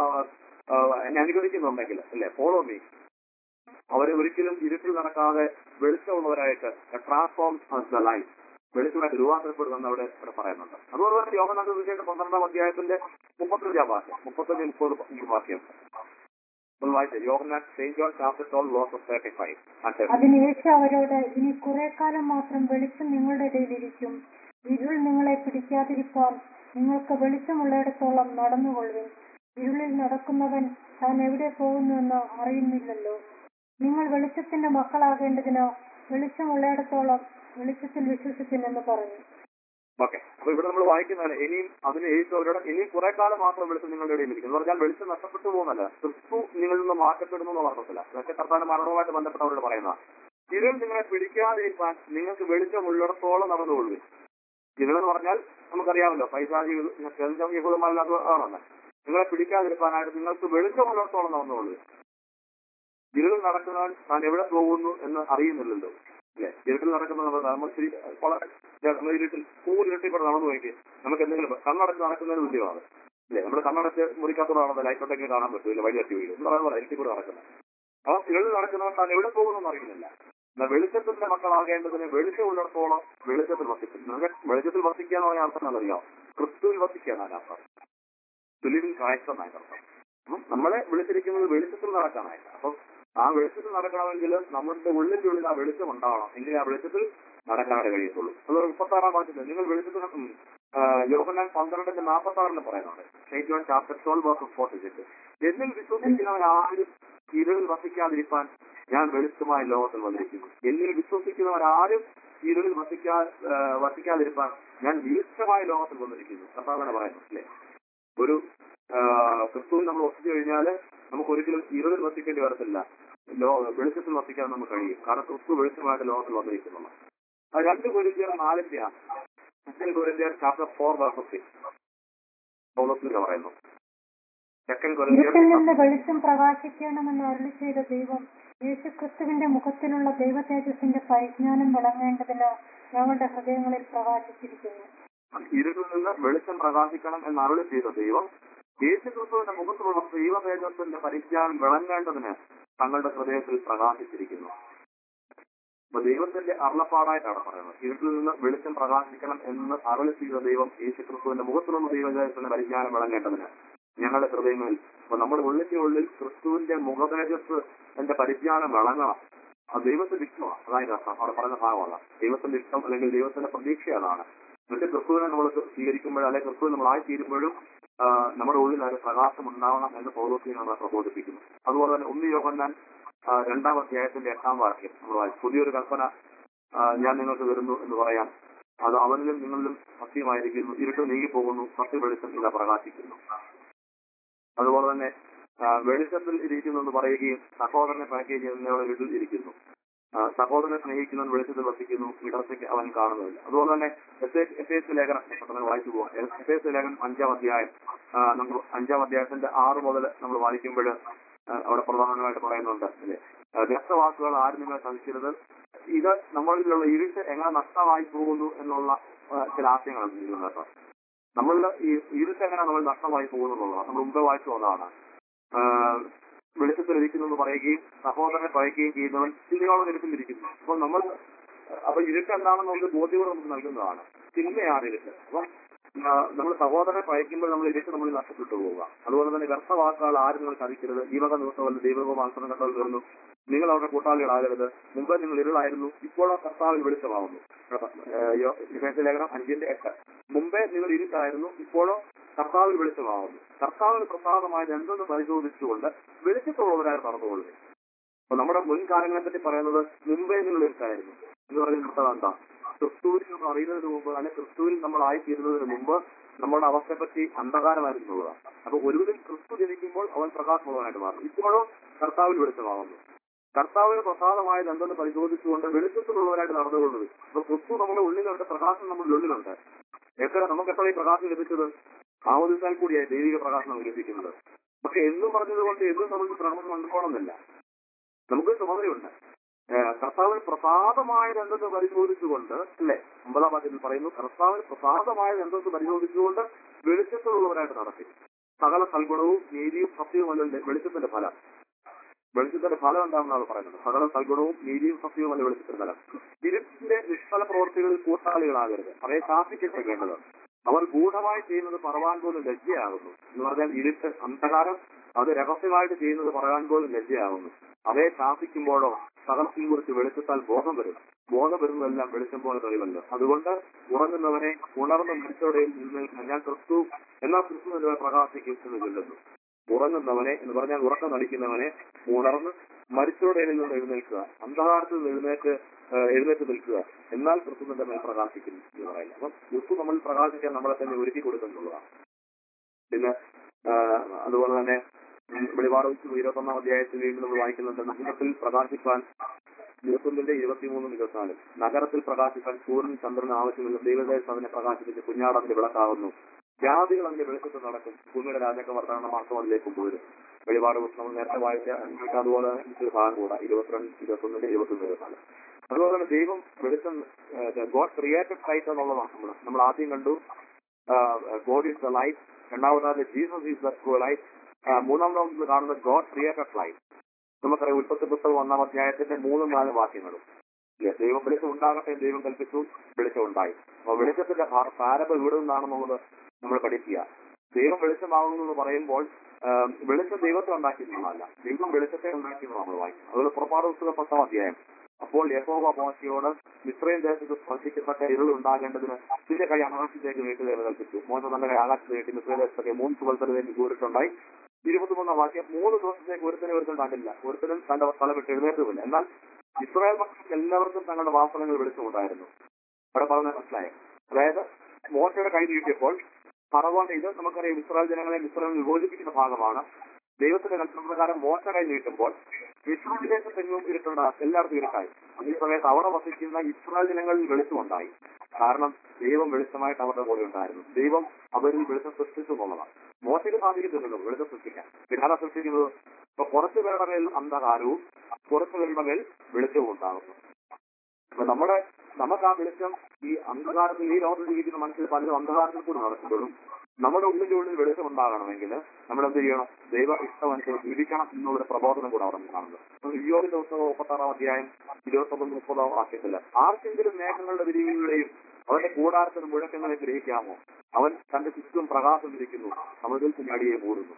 എന്നെ അനുഗമിക്കുന്നുണ്ടെങ്കിൽ അല്ലെ ഫോളോ മീ അവരെ ഒരിക്കലും ഇരുട്ടിൽ നടക്കാതെ വെളിച്ചമുള്ളവരായിട്ട് ട്രാൻസ്ഫോം ദ ലൈഫ് വെളിച്ചമായിട്ട് രൂപാന്തരപ്പെടുമെന്ന് അവിടെ ഇവിടെ പറയുന്നുണ്ട് അതുപോലെ തന്നെ യോഗനാഥ വിഷയുടെ പന്ത്രണ്ടാം അധ്യായത്തിന്റെ മുപ്പത്തഞ്ചാം വാക്യം മുപ്പത്തഞ്ച് മുപ്പത് വാക്യം ഒന്ന് വായിച്ചേ Yoganath Saint John chapter twelve loss of thirty five അതിന് യേശു അവരോട് ഇനി കുറെ കാലം മാത്രം വെളിച്ചം നിങ്ങളുടെ ഇടയിലിരിക്കും ഇരുൾ നിങ്ങളെ പിടിക്കാതിരിക്കാൻ നിങ്ങൾക്ക് വെളിച്ചമുള്ളിടത്തോളം നടന്നുകൊള്ളുവിൻ ഇരുളിൽ നടക്കുന്നവൻ താൻ എവിടെ പോകുന്നുവെന്ന് അറിയുന്നില്ലല്ലോ നിങ്ങൾ വെളിച്ചത്തിന്റെ മക്കളാകേണ്ടതിന് വെളിച്ചമുള്ളിടത്തോളം വെളിച്ചത്തിൽ വിശ്വസിക്കുമെന്ന് പറഞ്ഞു ഓക്കെ അപ്പൊ ഇവിടെ നമ്മൾ വായിക്കുന്നതാണ് ഇനിയും അതിന് യേശു അവരോട് ഇനിയും കുറെ കാലം മാത്രം വെളിച്ചം നിങ്ങളുടെ ഇടയിൽ ഇരിക്കും എന്ന് പറഞ്ഞാൽ വെളിച്ചം നഷ്ടപ്പെട്ടു പോകുന്നല്ല ക്രിസ്തു നിങ്ങളിൽ നിന്ന് മാറ്റപ്പെടുന്നു എന്നുള്ള അർത്ഥത്തില്ല അതൊക്കെ കർത്താവിന്റെ മരണവുമായിട്ട് ബന്ധപ്പെട്ടവരോട് പറയുന്ന ഇരുൾ നിങ്ങളെ പിടിക്കാതിരിക്കാൻ നിങ്ങൾക്ക് വെളിച്ചം ഉള്ളിടത്തോളം നടന്നുകൊള്ളു ഇരുൾ എന്ന് പറഞ്ഞാൽ നമുക്കറിയാമല്ലോ പൈസ യഹൂദന്മാരില്ലാത്തതാണല്ലോ നിങ്ങളെ പിടിക്കാതിരിക്കാനായിട്ട് നിങ്ങൾക്ക് വെളിച്ചമുള്ളിടത്തോളം നടന്നുകൊള്ളു ഇരുൾ നടക്കുന്നവൻ താൻ എവിടെ പോകുന്നു എന്ന് അറിയുന്നില്ലല്ലോ അല്ലെ ഇരുട്ടിൽ നടക്കുന്ന നമ്മൾ നമ്മൾ ശരി വളരെ നമ്മൾ ഇരുട്ടിൽ കൂരിരുട്ടിൽ കൂടെ നടന്നു നോക്കി നമുക്ക് എന്തെങ്കിലും കണ്ണടച്ച് നടക്കുന്നതിന് തുല്യമാണ് അല്ലെ നമ്മൾ കണ്ണടച്ച് മുറിക്കാത്തൂടെ നടന്നത് ലൈറ്റ് ഉണ്ടെങ്കിൽ കാണാൻ പറ്റില്ല വഴി തട്ടി വീഴും എന്ന് പറയുമ്പോൾ ഇരുട്ടിൽ കൂടെ നടക്കുന്നത് അപ്പൊ ഇരുളിൽ നടക്കുന്നവൻ താൻ എവിടെ പോകുന്നു അറിയുന്നില്ല എന്നാൽ വെളിച്ചത്തിന്റെ മക്കളാകേണ്ടതിന് വെളിച്ചമുള്ളിടത്തോളം വെളിച്ചത്തിൽ വസിക്കും നിങ്ങൾക്ക് വെളിച്ചത്തിൽ വസിക്കുക എന്ന് പറഞ്ഞ അർത്ഥം എന്നറിയാം ക്രിസ്തുവിൽ വസിക്കുക എന്നാണ് അർത്ഥം തുലിവിൽ കാഴ്ച എന്നാണ് അർത്ഥം അപ്പം നമ്മളെ വിളിച്ചിരിക്കുന്നത് വെളിച്ചത്തിൽ നടക്കാനായിട്ട് അപ്പം ആ വെളിച്ചത്തിൽ നടക്കണമെങ്കിൽ നമ്മുടെ ഉള്ളിന്റെ ഉള്ളിൽ ആ വെളിച്ചം ഉണ്ടാവണം എങ്കിൽ ആ വെളിച്ചത്തിൽ നടക്കാനായിട്ട് കഴിയത്തുള്ളൂ അതുപോലെ മുപ്പത്തി ആറാം വാക്യത്തിൽ നിങ്ങൾ വെളിച്ചത്തിൽ ഉം, ആ, യോഹന്നാൻ പന്ത്രണ്ടിന്റെ നാൽപ്പത്തി ആറിന് പറയുന്നുണ്ട് state one chapter twelve verses forty six എന്നിൽ വിശ്വസിക്കുന്നവൻ ആരും ഇരുളിൽ വസിക്കാതിരിക്കാൻ ഞാൻ വെളിച്ചമായി ലോകത്തിൽ വന്നിരിക്കുന്നു എന്നിൽ വിശ്വസിക്കുന്നവരാരും ഇരുളിൽ വസിക്കാ ആ, വസിക്കാതിരിക്കാൻ ഞാൻ വെളിച്ചമായ ലോകത്തിൽ വന്നിരിക്കുന്നു കർത്താവാണ് പറയുന്നത് അല്ലേ ഒരു ക്രിസ്തുവിൽ നമ്മൾ വസിച്ചു കഴിഞ്ഞാൽ നമുക്ക് ഒരിക്കലും ഇരുളിൽ വസിക്കേണ്ടി വരത്തില്ല ലോ വെളിച്ചത്തിൽ വസിക്കാൻ നമുക്ക് കഴിയും കാരണം ക്രിസ്തു വെളിച്ചമായിട്ട് ലോകത്തിൽ വന്നിരിക്കുന്നു അത് രണ്ട് കൊരിന്ത്യർ നാലിന്റെയാണ് സെക്കൻഡ് കൊരിന്ത്യർ ചാപ്റ്റർ ഫോർ വേഴ്സസ് സിക്സ് പൗലോസിന്റെ പറയുന്നു സെക്കൻഡ് കൊരിന്ത്യർ ഇരുട്ടിൽ നിന്ന് വെളിച്ചം പ്രകാശിക്കണമെന്ന് അരുളി ചെയ്ത ദൈവം യേശുക്രിസ്തുവിന്റെ മുഖത്തിലുള്ള ദൈവ തേജസ്സിന്റെ പരിജ്ഞാനം വിളങ്ങേണ്ടതിന് ഞങ്ങളുടെ ഹൃദയങ്ങളിൽ പ്രകാശിച്ചിരിക്കുന്നു ഇരുട്ടിൽ നിന്ന് വെളിച്ചം പ്രകാശിക്കണം എന്ന് അരുളി ചെയ്ത ദൈവം യേശു ക്രിസ്തുവിന്റെ മുഖത്തിലുള്ള ദൈവ തേജസ്സിന്റെ പരിജ്ഞാനം വിളങ്ങേണ്ടതിന് തങ്ങളുടെ ഹൃദയത്തിൽ പ്രകാശിച്ചിരിക്കുന്നു അപ്പൊ ദൈവത്തിന്റെ അരുളപ്പാടായിട്ടാണ് പറയുന്നത് ഇരുട്ടിൽ നിന്ന് വെളിച്ചം പ്രകാശിക്കണം എന്ന് അരുളി ചെയ്ത ദൈവം യേശു ക്രിസ്തുവിന്റെ മുഖത്തിലുള്ള ദൈവതേജസ്സിന്റെ പരിജ്ഞാനം വിളങ്ങേണ്ടതിന് ഞങ്ങളുടെ ഹൃദയങ്ങളിൽ അപ്പൊ നമ്മുടെ ഉള്ളിന്റെ ഉള്ളിൽ ക്രിസ്തുവിന്റെ മുഖതേജസ് എന്റെ പരിജ്ഞാനം വിളങ്ങണം അത് ദൈവത്തിന്റെ ഇഷ്ടമാണ് അതായത് അർത്ഥം അവിടെ പറയുന്ന ഭാഗമാണ് ദൈവത്തിന്റെ ഇഷ്ടം അല്ലെങ്കിൽ ദൈവത്തിന്റെ പ്രതീക്ഷ അതാണ് എന്നിട്ട് ക്രിസ്തുവിനെ നമ്മൾ സ്വീകരിക്കുമ്പോഴും അല്ലെങ്കിൽ ക്രിസ്തുവിനെ നമ്മൾ ആയിത്തീരുമ്പോഴും ആ, നമ്മുടെ ഉള്ളിൽ ഒരു പ്രകാശം ഉണ്ടാവണം എന്ന് പൗലോസിനെ നമ്മളെ പ്രബോധിപ്പിക്കുന്നു അതുപോലെ തന്നെ ഒന്ന് യോഹന്നാൻ ആ, രണ്ടാം അധ്യായത്തിന്റെ എട്ടാം വാക്യം നമ്മൾ വായിച്ചു പുതിയൊരു കൽപ്പന ആ, ഞാൻ നിങ്ങൾക്ക് വരുന്നു എന്ന് പറയാം അത് അവനിലും നിങ്ങളിലും സത്യമായിരിക്കുന്നു ഇരുട്ട് നീങ്ങിപ്പോകുന്നു സത്യ വെളിച്ചം ഇതാ പ്രകാശിക്കുന്നു അതുപോലെ തന്നെ ആ, വെളിച്ചത്തിൽ ഇരിക്കുന്നു എന്ന് പറയുകയും സഹോദരനെ പഴക്കുകയും ചെയ്യുന്നവരുടെ വീട്ടിൽ ഇരിക്കുന്നു ആ, സഹോദരനെ സ്നേഹിക്കുന്നവൻ വെളിച്ചത്തിൽ വസിക്കുന്നു ഇടത്തേക്ക് അവൻ കാണുന്നില്ല അതുപോലെ തന്നെ എസ് എസ് എസ് ലേഖനം പെട്ടെന്ന് വായിച്ചു പോകാം എസ് എസ് ലേഖനം അഞ്ചാം അധ്യായം ആ, നമ്മൾ അഞ്ചാം അധ്യായത്തിന്റെ ആറ് മുതൽ നമ്മൾ വായിക്കുമ്പോൾ അവിടെ പ്രധാനമായിട്ട് പറയുന്നുണ്ട് അല്ലേ ആ, വ്യക്തവാക്കുകൾ ആരും നിങ്ങളെ സഹിക്കരുത് ഇത് നമ്മളിലുള്ള ഇരുട്ട് എങ്ങനെ നഷ്ടമായി പോകുന്നു എന്നുള്ള ആ, ചില ആശയങ്ങളാണ് ഇതിൽ കേട്ടോ നമ്മളുടെ ഈ ഇരുട്ട് എങ്ങനെ നമ്മൾ നഷ്ടമായി പോകുന്നു എന്നുള്ളതാണ് നമ്മൾ മുമ്പേ വായിച്ചു വന്നതാണ് ആഹ് വെളിച്ചത്തിലിരിക്കുന്നു എന്ന് പറയുകയും സഹോദരനെ പറയുകയും ചെയ്യുന്നവൻ ചിന്തയോളം ഇരുട്ടിലിരിക്കുന്നു അപ്പോൾ നമ്മൾ അപ്പൊ ഇരുട്ട് എന്താണെന്ന് നമുക്ക് ബോധ്യത്തോടെ നമുക്ക് നൽകുന്നതാണ് ചിന്തയാണ് ഇരുട്ട് അപ്പം നമ്മൾ സഹോദരനെ പയക്കുമ്പോൾ നമ്മൾ ഇരുട്ട് നമ്മൾ നഷ്ടപ്പെട്ടു പോവുക അതുപോലെ തന്നെ വ്യർത്ഥവാക്കുകൾ ആരും നിങ്ങൾ ചതിക്കരുത് ജീവക ദിവസമല്ല ദൈവകോ മാംസം കണ്ടത് വരുന്നു നിങ്ങൾ അവരുടെ കൂട്ടാളികളാകരുത് മുമ്പ് നിങ്ങൾ ഇരുളായിരുന്നു ഇപ്പോഴോ കർത്താവിൽ വെളിച്ചമാവുന്നു ഏഹ് യോ- എഫേസ്യ ലേഖനം അഞ്ചിന്റെ എട്ട് മുമ്പേ നിങ്ങൾ ഇരുട്ടായിരുന്നു ഇപ്പോഴോ കർത്താവിൽ വെളിച്ചമാവുന്നു കർത്താവിന് പ്രസാദമായത് എന്തെന്ന് പരിശോധിച്ചുകൊണ്ട് വെളിച്ചത്തുള്ളവരായി നടന്നുകൊള്ളുക അപ്പൊ നമ്മുടെ മുൻകാലങ്ങളെ പറ്റി പറയുന്നത് മുമ്പേ നിങ്ങൾ ഇരുട്ടായിരുന്നു എന്ന് പറയുന്ന അർത്ഥം എന്താ ക്രിസ്തുവിൽ നമ്മൾ അറിയുന്നതിന് മുമ്പ് അല്ലെങ്കിൽ ക്രിസ്തുവിൽ നമ്മൾ ആയിത്തീരുന്നതിന് മുമ്പ് നമ്മുടെ അവസ്ഥയെ പറ്റി അന്ധകാരമായിരുന്നു എന്നുള്ളതാണ് അപ്പൊ ഒരുവിധം ക്രിസ്തു ജനിക്കുമ്പോൾ അവൻ പ്രകാശമുള്ളവനായിട്ട് മാറും ഇപ്പോഴും കർത്താവിൽ വെളിച്ചമാവുന്നു കർത്താവിന് പ്രസാദമായത് എന്തെന്ന് പരിശോധിച്ചുകൊണ്ട് വെളിച്ചത്തിലുള്ളവരായിട്ട് നടന്നുകൊള്ളുന്നത് അപ്പൊ ക്രിസ്തു നമ്മുടെ ഉള്ളിലുണ്ട് പ്രകാശം നമ്മുടെ ഉള്ളിലുണ്ട് എത്ര നമുക്ക് എത്ര ഈ പ്രകാശം ലഭിച്ചത് ആമോദിച്ചാൽ കൂടിയായി ദൈവിക പ്രകാശം നമുക്ക് ലഭിക്കുന്നത് പക്ഷെ എന്നും പറഞ്ഞതുകൊണ്ട് എന്നും നമുക്ക് പ്രകടനം കണ്ടുപോകണമെന്നില്ല നമുക്ക് ചുമതലയുണ്ട് ഏഹ് കർത്താവിന് പ്രസാദമായത് എന്തെന്ന് പരിശോധിച്ചുകൊണ്ട് അല്ലെ ഒമ്പതാം വാക്യത്തിൽ പറയുന്നു കർത്താവിന് പ്രസാദമായത് എന്തെന്ന് പരിശോധിച്ചുകൊണ്ട് വെളിച്ചത്തിലുള്ളവരായിട്ട് നടത്തി സകല സൽഗുണവും നീതിയും സത്യവും അല്ല വെളിച്ചത്തിന്റെ ഫലം വെളിച്ചത്തിന്റെ ഫലം എന്താണെന്നാണ് പറയുന്നത് സകല സൽഗുണവും നീതിയും സത്യവും അല്ല വെളിച്ചത്തിന്റെ ഫലം ഇരുട്ടിന്റെ നിഷ്ഫല പ്രവർത്തികളിൽ കൂട്ടാളികളാകരുത് അവയെ ശാസിക്കപ്പെടേണ്ടത് അവർ ഗൂഢമായി ചെയ്യുന്നത് പറവാൻ പോലും ലജ്ജയാകുന്നു എന്ന് പറഞ്ഞാൽ ഇരുട്ട് അന്ധകാരം അത് രഹസ്യമായിട്ട് ചെയ്യുന്നത് പറയാൻ പോലും ലജ്ജയാകുന്നു അവയെ ശാസിക്കുമ്പോഴോ സകലത്തെയും കുറിച്ച് വെളിച്ചത്താൽ ബോധം വരും ബോധം വരുന്നതെല്ലാം വെളിച്ചം പോലെ തെളിവല്ലോ അതുകൊണ്ട് ഉറങ്ങുന്നവനെ ഉണർന്ന മനുഷ്യരുടെയും നിൽക്കാൻ ഞാൻ ക്രിസ്തു എന്നാൽ ക്രിസ്തു എന്നിവ പ്രകാശിക്കും എന്ന് ചൊല്ലുന്നു ഉറങ്ങുന്നവനെ എന്ന് പറഞ്ഞാൽ ഉറക്കം നടിക്കുന്നവനെ ഉണർന്ന് മരിച്ചവരുടെ ഇടയിൽ നിന്ന് എഴുന്നേൽക്കുക അന്ധകാരത്തിൽ നിന്ന് എഴുന്നേറ്റ് ഏഹ് എഴുന്നേറ്റ് നിൽക്കുക എന്നാൽ ക്രിസ്തു നിന്റെ മേൽ പ്രകാശിക്കുന്നു എന്ന് പറയുന്നത് അപ്പം ക്രിസ്തു നമ്മൾ പ്രകാശിക്കാൻ നമ്മളെ തന്നെ ഒരുക്കി കൊടുക്കുന്നുള്ളതാണ് പിന്നെ ആഹ് അതുപോലെ തന്നെ ഉം വെളിപാട് ഇരുപത്തൊന്നാം അധ്യായത്തിൽ വീണ്ടും നമ്മൾ വായിക്കുന്നുണ്ട് നഗരത്തിൽ പ്രകാശിപ്പാൻ ഇരുപത്തൊന്നിന്റെ ഇരുപത്തിമൂന്നും ഇരുപത്തിനാലും നഗരത്തിൽ പ്രകാശിപ്പാൻ സൂര്യൻ ചന്ദ്രൻ ആവശ്യമില്ല ദൈവദേശം അതിനെ പ്രകാശിപ്പിച്ച് കുഞ്ഞാടത്തിന്റെ വിളക്കാവുന്നു ജാതികൾ അതിന്റെ വെളിച്ചത്തിൽ നടക്കും ഭൂമിയുടെ രാജാക്ക വർത്തമാന മാസം അതിലേക്ക് പോരും വെളിപാട് പുസ്തകം നേരത്തെ വായിച്ച നിങ്ങൾക്ക് അതുപോലെ ഒരു ഭാഗം കൂടാ ഇരുപത്തിരണ്ട് ഇരുപത്തൊന്നിന്റെ ഇരുപത്തൊന്ന് ഇരുപത്തിനാല് അതുപോലെ തന്നെ ദൈവം വെളിച്ചം ഗോഡ് ക്രിയേറ്റഡ് ലൈറ്റ് എന്നുള്ളതാണ് നമ്മൾ നമ്മൾ ആദ്യം കണ്ടു ഗോഡ് ഈസ് ദ ലൈറ്റ് രണ്ടാമതായത് Jesus is the true light മൂന്നാം നമ്മൾ കാണുന്ന ഗോഡ് ക്രിയേറ്റഡ് ലൈറ്റ് നമുക്കറിയാം ഉൽപ്പത്തി പുസ്തകം ഒന്നാം അധ്യായത്തിന്റെ മൂന്നും നാല് വാക്യങ്ങളും ഇല്ലേ? ദൈവം വെളിച്ചം ഉണ്ടാകട്ടെ എന്ന് ദൈവം കൽപ്പിച്ചു വെളിച്ചം ഉണ്ടായി അപ്പൊ വെളിച്ചത്തിന്റെ ഭാ- പ്രാരംഭം ഇവിടെ നിന്നാണെന്നുള്ളത് നമ്മൾ പഠിക്കുക ദൈവം വെളിച്ചമാകുന്നു എന്ന് പറയുമ്പോൾ ആ, വെളിച്ചം ദൈവത്തെ ഉണ്ടാക്കിയിട്ടുള്ളതല്ല ദൈവം വെളിച്ചത്തെ ഉണ്ടാക്കിയെന്ന് നമ്മൾ വായിക്കും അതുപോലെ പുറപ്പാട് പുസ്തകം പത്താം അധ്യായം അപ്പോൾ യഹോവ മോശയോട് മിശ്രയും ദേശത്ത് സ്പർശിക്കപ്പെട്ട ഇരുൾ ഉണ്ടാകേണ്ടതിന് നിന്റെ കൈ ആകാശത്തേക്ക് നീട്ടുകയെന്ന് കൽപ്പിച്ചു മോശ തന്റെ കൈ ആകാശത്ത് നീട്ടി മിശ്രയും ദേശത്തൊക്കെ മൂന്ന് സുഹൃത്തിലേക്ക് കൂടിയിട്ടുണ്ടായി ഇരുപത്തിമൂന്നാം വാക്യം മൂന്ന് ദിവസത്തേക്ക് ഒരുത്തനെ ഒരുത്തൻ കണ്ടില്ല ഒരുത്തനും തന്റെ സ്ഥലം വിട്ട് എഴുന്നേറ്റുമില്ല എന്നാൽ ഇസ്രായേൽ മക്കൾക്ക് എല്ലാവർക്കും തങ്ങളുടെ വാസനകൾ വിളിച്ചുകൊണ്ടായിരുന്നു അവിടെ പറഞ്ഞ മനസ്സിലായോ അതായത് മോശയുടെ കൈ നീട്ടിയപ്പോൾ ഫറവോൻ ഇത് നമുക്കറിയാം ഇസ്രായേൽ ജനങ്ങളെ ഇസ്രായേൽ വിഭജിപ്പിക്കുന്ന ഭാഗമാണ് ദൈവത്തിന്റെ കൽപ്പന പ്രകാരം മോശ കൈ നീട്ടുമ്പോൾ ഇസ്രായേൽ ദേശത്തെങ്ങും ഇരുട്ടുണ്ട എല്ലാവർക്കും ഇരുട്ടായി അതേ സമയത്ത് അവിടെ വസിക്കുന്ന ഇസ്രായേൽ ജനങ്ങളിൽ വെളിച്ചമുണ്ടായി കാരണം ദൈവം വെളിച്ചമായിട്ട് അവരുടെ കൂടെ ഉണ്ടായിരുന്നു ദൈവം അവരിൽ വെളിച്ചം സൃഷ്ടിച്ചു എന്നുള്ളതാണ് മോശയ്ക്ക് സാധിക്കുന്നുണ്ടല്ലോ വെളിച്ചം സൃഷ്ടിക്കാൻ പിന്നാലെ സൃഷ്ടിക്കുന്നത് ഇപ്പൊ കുറച്ചു പേരുടെ മേൽ അന്ധകാരവും കുറച്ചു പേരുടെ മേൽ വെളിച്ചവും ഉണ്ടാകുന്നു അപ്പൊ നമ്മുടെ നമുക്ക് ആ വെളിച്ചം ഈ അന്ധകാരത്തിൽ ഈ ലോകത്തിൽ ജീവിക്കുന്ന മനുഷ്യർ പലരും അന്ധകാരത്തിൽ കൂടി നടക്കുമ്പോഴും നമ്മുടെ ഉള്ളിന്റെ ഉള്ളിൽ വെളിച്ചം ഉണ്ടാകണമെങ്കിൽ നമ്മൾ എന്ത് ചെയ്യണം ദൈവ ഇഷ്ടമനുസരിച്ച് ജീവിക്കണം എന്നുള്ളൊരു പ്രബോധനം കൂടെ അവിടെ കാണുന്നത് യോഗിന്റെ പുസ്തകം മുപ്പത്താറാം അധ്യായം ഇരുപത്തൊമ്പത് മുപ്പതാം വാക്യത്തില് ആർക്കെങ്കിലും മേഘങ്ങളുടെ വിരിവുകളെയും അവന്റെ കൂടാരത്തിന് മുഴക്കങ്ങളെ ഗ്രഹിക്കാമോ അവൻ തന്റെ ചുറ്റും പ്രകാശം ഇരിക്കുന്നു സമുദ്രത്തിൽ കുഞ്ഞാടിയെ മൂടുന്നു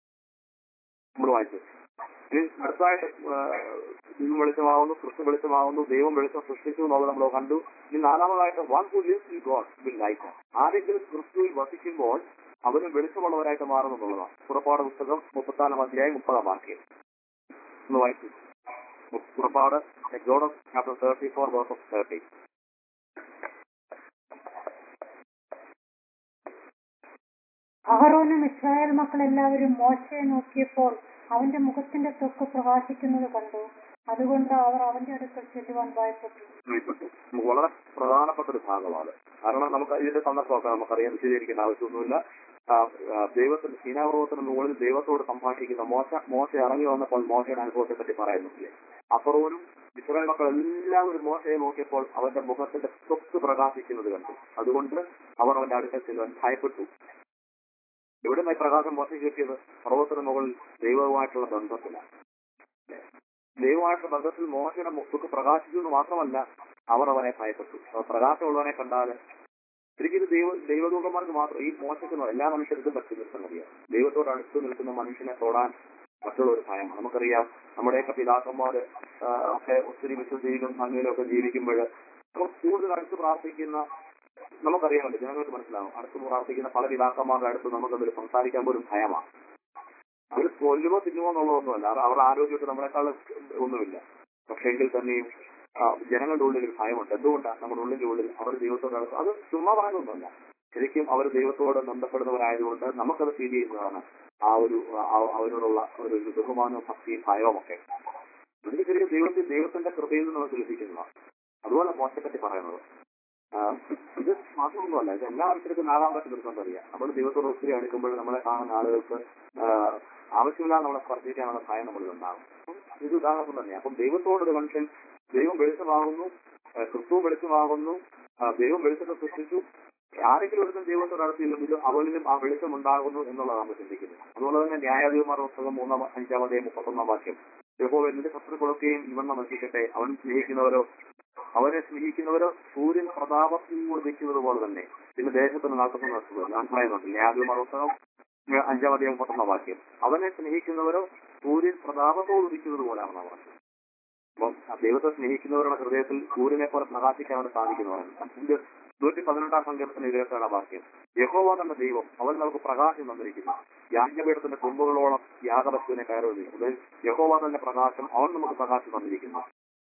നമ്മൾ വായിച്ചു ഇനി അടുത്തായിട്ട് ദൈവം വെളിച്ചമാവുന്നു ക്രിസ്തു വെളിച്ചമാവുന്നു ദൈവം വെളിച്ചം സൃഷ്ടിച്ചു എന്നുള്ളത് നമ്മൾ കണ്ടു ഇനി നാലാമതായിട്ട് one who lives in God will light ആരെങ്കിലും ക്രിസ്തുവിൽ വസിക്കുമ്പോൾ അവരും വെളിച്ചമുള്ളവരായിട്ട് മാറുന്നു എന്നുള്ളതാണ് പുറപ്പാട് പുസ്തകം മുപ്പത്താലാം അധ്യായം മുപ്പതാം വാക്യം ഒന്ന് വായിച്ചു പുറപ്പാട് Exodus chapter thirty four verse of thirty അഹറോനും ഇസ്രായേൽ മക്കളെല്ലാവരും മോശയെ നോക്കിയപ്പോൾ അവന്റെ മുഖത്തിന്റെ ത്വക്ക് പ്രകാശിക്കുന്നത് കണ്ടു അതുകൊണ്ട് അവർ അവന്റെ അടുക്കൽ ചെല്ലുവാൻ ഭയപ്പെട്ടു ഭയപ്പെട്ടു. നമുക്ക് വളരെ പ്രധാനപ്പെട്ട ഒരു ഭാഗമാണ് കാരണം നമുക്ക് ഇതിന്റെ സന്ദർഭമൊക്കെ നമുക്കറിയാൻ വിശദീകരിക്കേണ്ട ആവശ്യമൊന്നുമില്ല ആ, ആ, ദൈവത്തിന്റെ സീനാപർവത്തിന് മുകളിൽ ദൈവത്തോട് സംഭാഷിക്കുന്ന മോശ മോശ ഇറങ്ങി വന്നപ്പോൾ മോശയുടെ അനുഭവത്തെ പറ്റി പറയുന്നില്ലേ അപ്പുറവും ഇസ്രായേൽ മക്കൾ എല്ലാവരും മോശയെ നോക്കിയപ്പോൾ അവന്റെ മുഖത്തിന്റെ ത്വക്ക് പ്രകാശിക്കുന്നത് കണ്ടു അതുകൊണ്ട് അവർ അവന്റെ അടുക്കൽ ചെല്ലുവാൻ ഭയപ്പെട്ടു എവിടെ നിന്നായി പ്രകാശം മോശ കിട്ടിയത് പർവ്വതത്തിന് മുകളിൽ ദൈവവുമായിട്ടുള്ള ബന്ധത്തിലാണ് ദൈവമായിട്ടുള്ള ബന്ധത്തിൽ മോശയുടെ മുഖത്ത് പ്രകാശിച്ചു എന്ന് മാത്രമല്ല അവർ അവനെ ഭയപ്പെട്ടു അവർ പ്രകാശമുള്ളവനെ കണ്ടാൽ ശരിക്കും ഇത് ദൈവ ദൈവദൂതന്മാർക്ക് മാത്രം ഈ മോശത്തിന് എല്ലാ മനുഷ്യർക്കും പറ്റുന്ന സംഗതിയാണ് ദൈവത്തോട് അടുത്ത് നിൽക്കുന്ന മനുഷ്യനെ തൊടാൻ മറ്റുള്ള ഒരു ഭയം നമുക്കറിയാം നമ്മുടെയൊക്കെ പിതാക്കന്മാര് ആ, ഒക്കെ ഒത്തിരി വിശുദ്ധിയിലും ഭംഗിയിലും ഒക്കെ ജീവിക്കുമ്പോൾ നമ്മൾ കൂടുതൽ അടുത്ത് പ്രാർത്ഥിക്കുന്ന നമുക്കറിയാമല്ലോ ജനങ്ങൾക്ക് മനസ്സിലാവും അടുത്ത് പ്രാർത്ഥിക്കുന്ന പല പിതാക്കന്മാരുടെ അടുത്ത് നമുക്കതിൽ സംസാരിക്കാൻ പോലും ഭയമാണ് അവർ കൊല്ലുമോ തിന്നുമോ എന്നുള്ളതൊന്നുമല്ല അവർ അവരുടെ ആരോഗ്യമൊക്കെ നമ്മളെക്കാൾ ഒന്നുമില്ല പക്ഷെ എങ്കിൽ തന്നെയും ആ, ജനങ്ങളുടെ ഉള്ളിൽ ഒരു ഭയമുണ്ട് എന്തുകൊണ്ടാണ് നമ്മുടെ ഉള്ളിന്റെ ഉള്ളിൽ അവർ ദൈവത്തോട് അടുത്ത് അത് ചുമ്മാ പറയുന്നൊന്നുമല്ല ശരിക്കും അവർ ദൈവത്തോട് ബന്ധപ്പെടുന്നവരായതുകൊണ്ട് നമുക്കത് ഫീൽ ചെയ്യുന്നതാണ് ആ ഒരു ആ- അവരോടുള്ള ഒരു ബഹുമാനവും ഭക്തിയും ഭയവും ഒക്കെ ഇതിന് ശരിക്കും ദൈവത്തിന്റെ ദൈവത്തിന്റെ കൃപയിൽ നിന്ന് നമുക്ക് ലഭിക്കുന്നതാണ് അതുപോലെ മോശപ്പറ്റി പറയുന്നത് ആ, ഇത് മാത്രമൊന്നുമല്ല ഇത് എല്ലാ ആൾക്കാർക്കും ആകാൻ പറ്റുന്ന ഒരു സംഗതിയാണ് നമ്മൾ ദൈവത്തോട് ഒത്തിരി അടുക്കുമ്പോൾ നമ്മളെ കാണുന്ന ആളുകൾക്ക് ആ, ആവശ്യമില്ലാതെ നമ്മളെ സ്പർശിക്കാനുള്ള ഭയം നമ്മളിൽ ഉണ്ടാകും ഇത് ഉദാഹരണം തന്നെയാണ് അപ്പം ദൈവത്തോടൊരു മനുഷ്യൻ ദൈവം വെളിച്ചമാകുന്നു ആ, ക്രിസ്തു വെളിച്ചമാകുന്നു ആ, ദൈവം വെളിച്ചത്തെ സൃഷ്ടിച്ചു ആരെങ്കിലും ഒരുത്തൻ ദൈവത്തോട് അടുത്തില്ലെങ്കിലും അവനിലും ആ വെളിച്ചം ഉണ്ടാകുന്നു എന്നുള്ളതാണ് നമ്മൾ ചിന്തിക്കുന്നത് അതുപോലെ തന്നെ ന്യായാധിപന്മാർ പുസ്തകം മൂന്നാം അഞ്ചാമതേ മുപ്പത്തൊന്നാം വാക്യം യഹോവ എന്നിന്റെ ശത്രുക്കളൊക്കെയും ഇവണ്ണ നശിക്കട്ടെ അവൻ സ്നേഹിക്കുന്നവരോ അവരെ സ്നേഹിക്കുന്നവരോ സൂര്യൻ പ്രതാപത്തിൽ നിൽക്കുന്നത് പോലെ തന്നെ പിന്നെ ദേശത്തിന് നടത്തുന്ന വസ്തുത ഞാൻ പറയുന്നുണ്ട് ന്യായാധിപന്മാർ പുസ്തകം അഞ്ചാമതേ മുപ്പത്തൊന്നാം വാക്യം അവനെ സ്നേഹിക്കുന്നവരോ സൂര്യൻ പ്രതാപത്തോട് ഉദിക്കുന്നത് പോലെയാണെന്ന് പറഞ്ഞു അപ്പം ആ ദൈവത്തെ സ്നേഹിക്കുന്നവരുടെ ഹൃദയത്തിൽ സൂര്യനെ പോലെ പ്രകാശിക്കാൻ അവിടെ സാധിക്കുന്നവരാണ് ഇത് നൂറ്റി പതിനെട്ടാം സങ്കീർത്തന ഇരുപത്തേഴാം വാക്യം യഹോവ തന്ന ദൈവം അവൻ നമുക്ക് പ്രകാശം തന്നിരിക്കുന്നു യാജ്ഞപീഠത്തിന്റെ കൊമ്പുകളോളം യാഗവസ്തുവിനെ കയറുന്നിരിക്കുന്നത് യഹോവ തന്നെ പ്രകാശം അവൻ നമുക്ക് പ്രകാശം തന്നിരിക്കുന്നു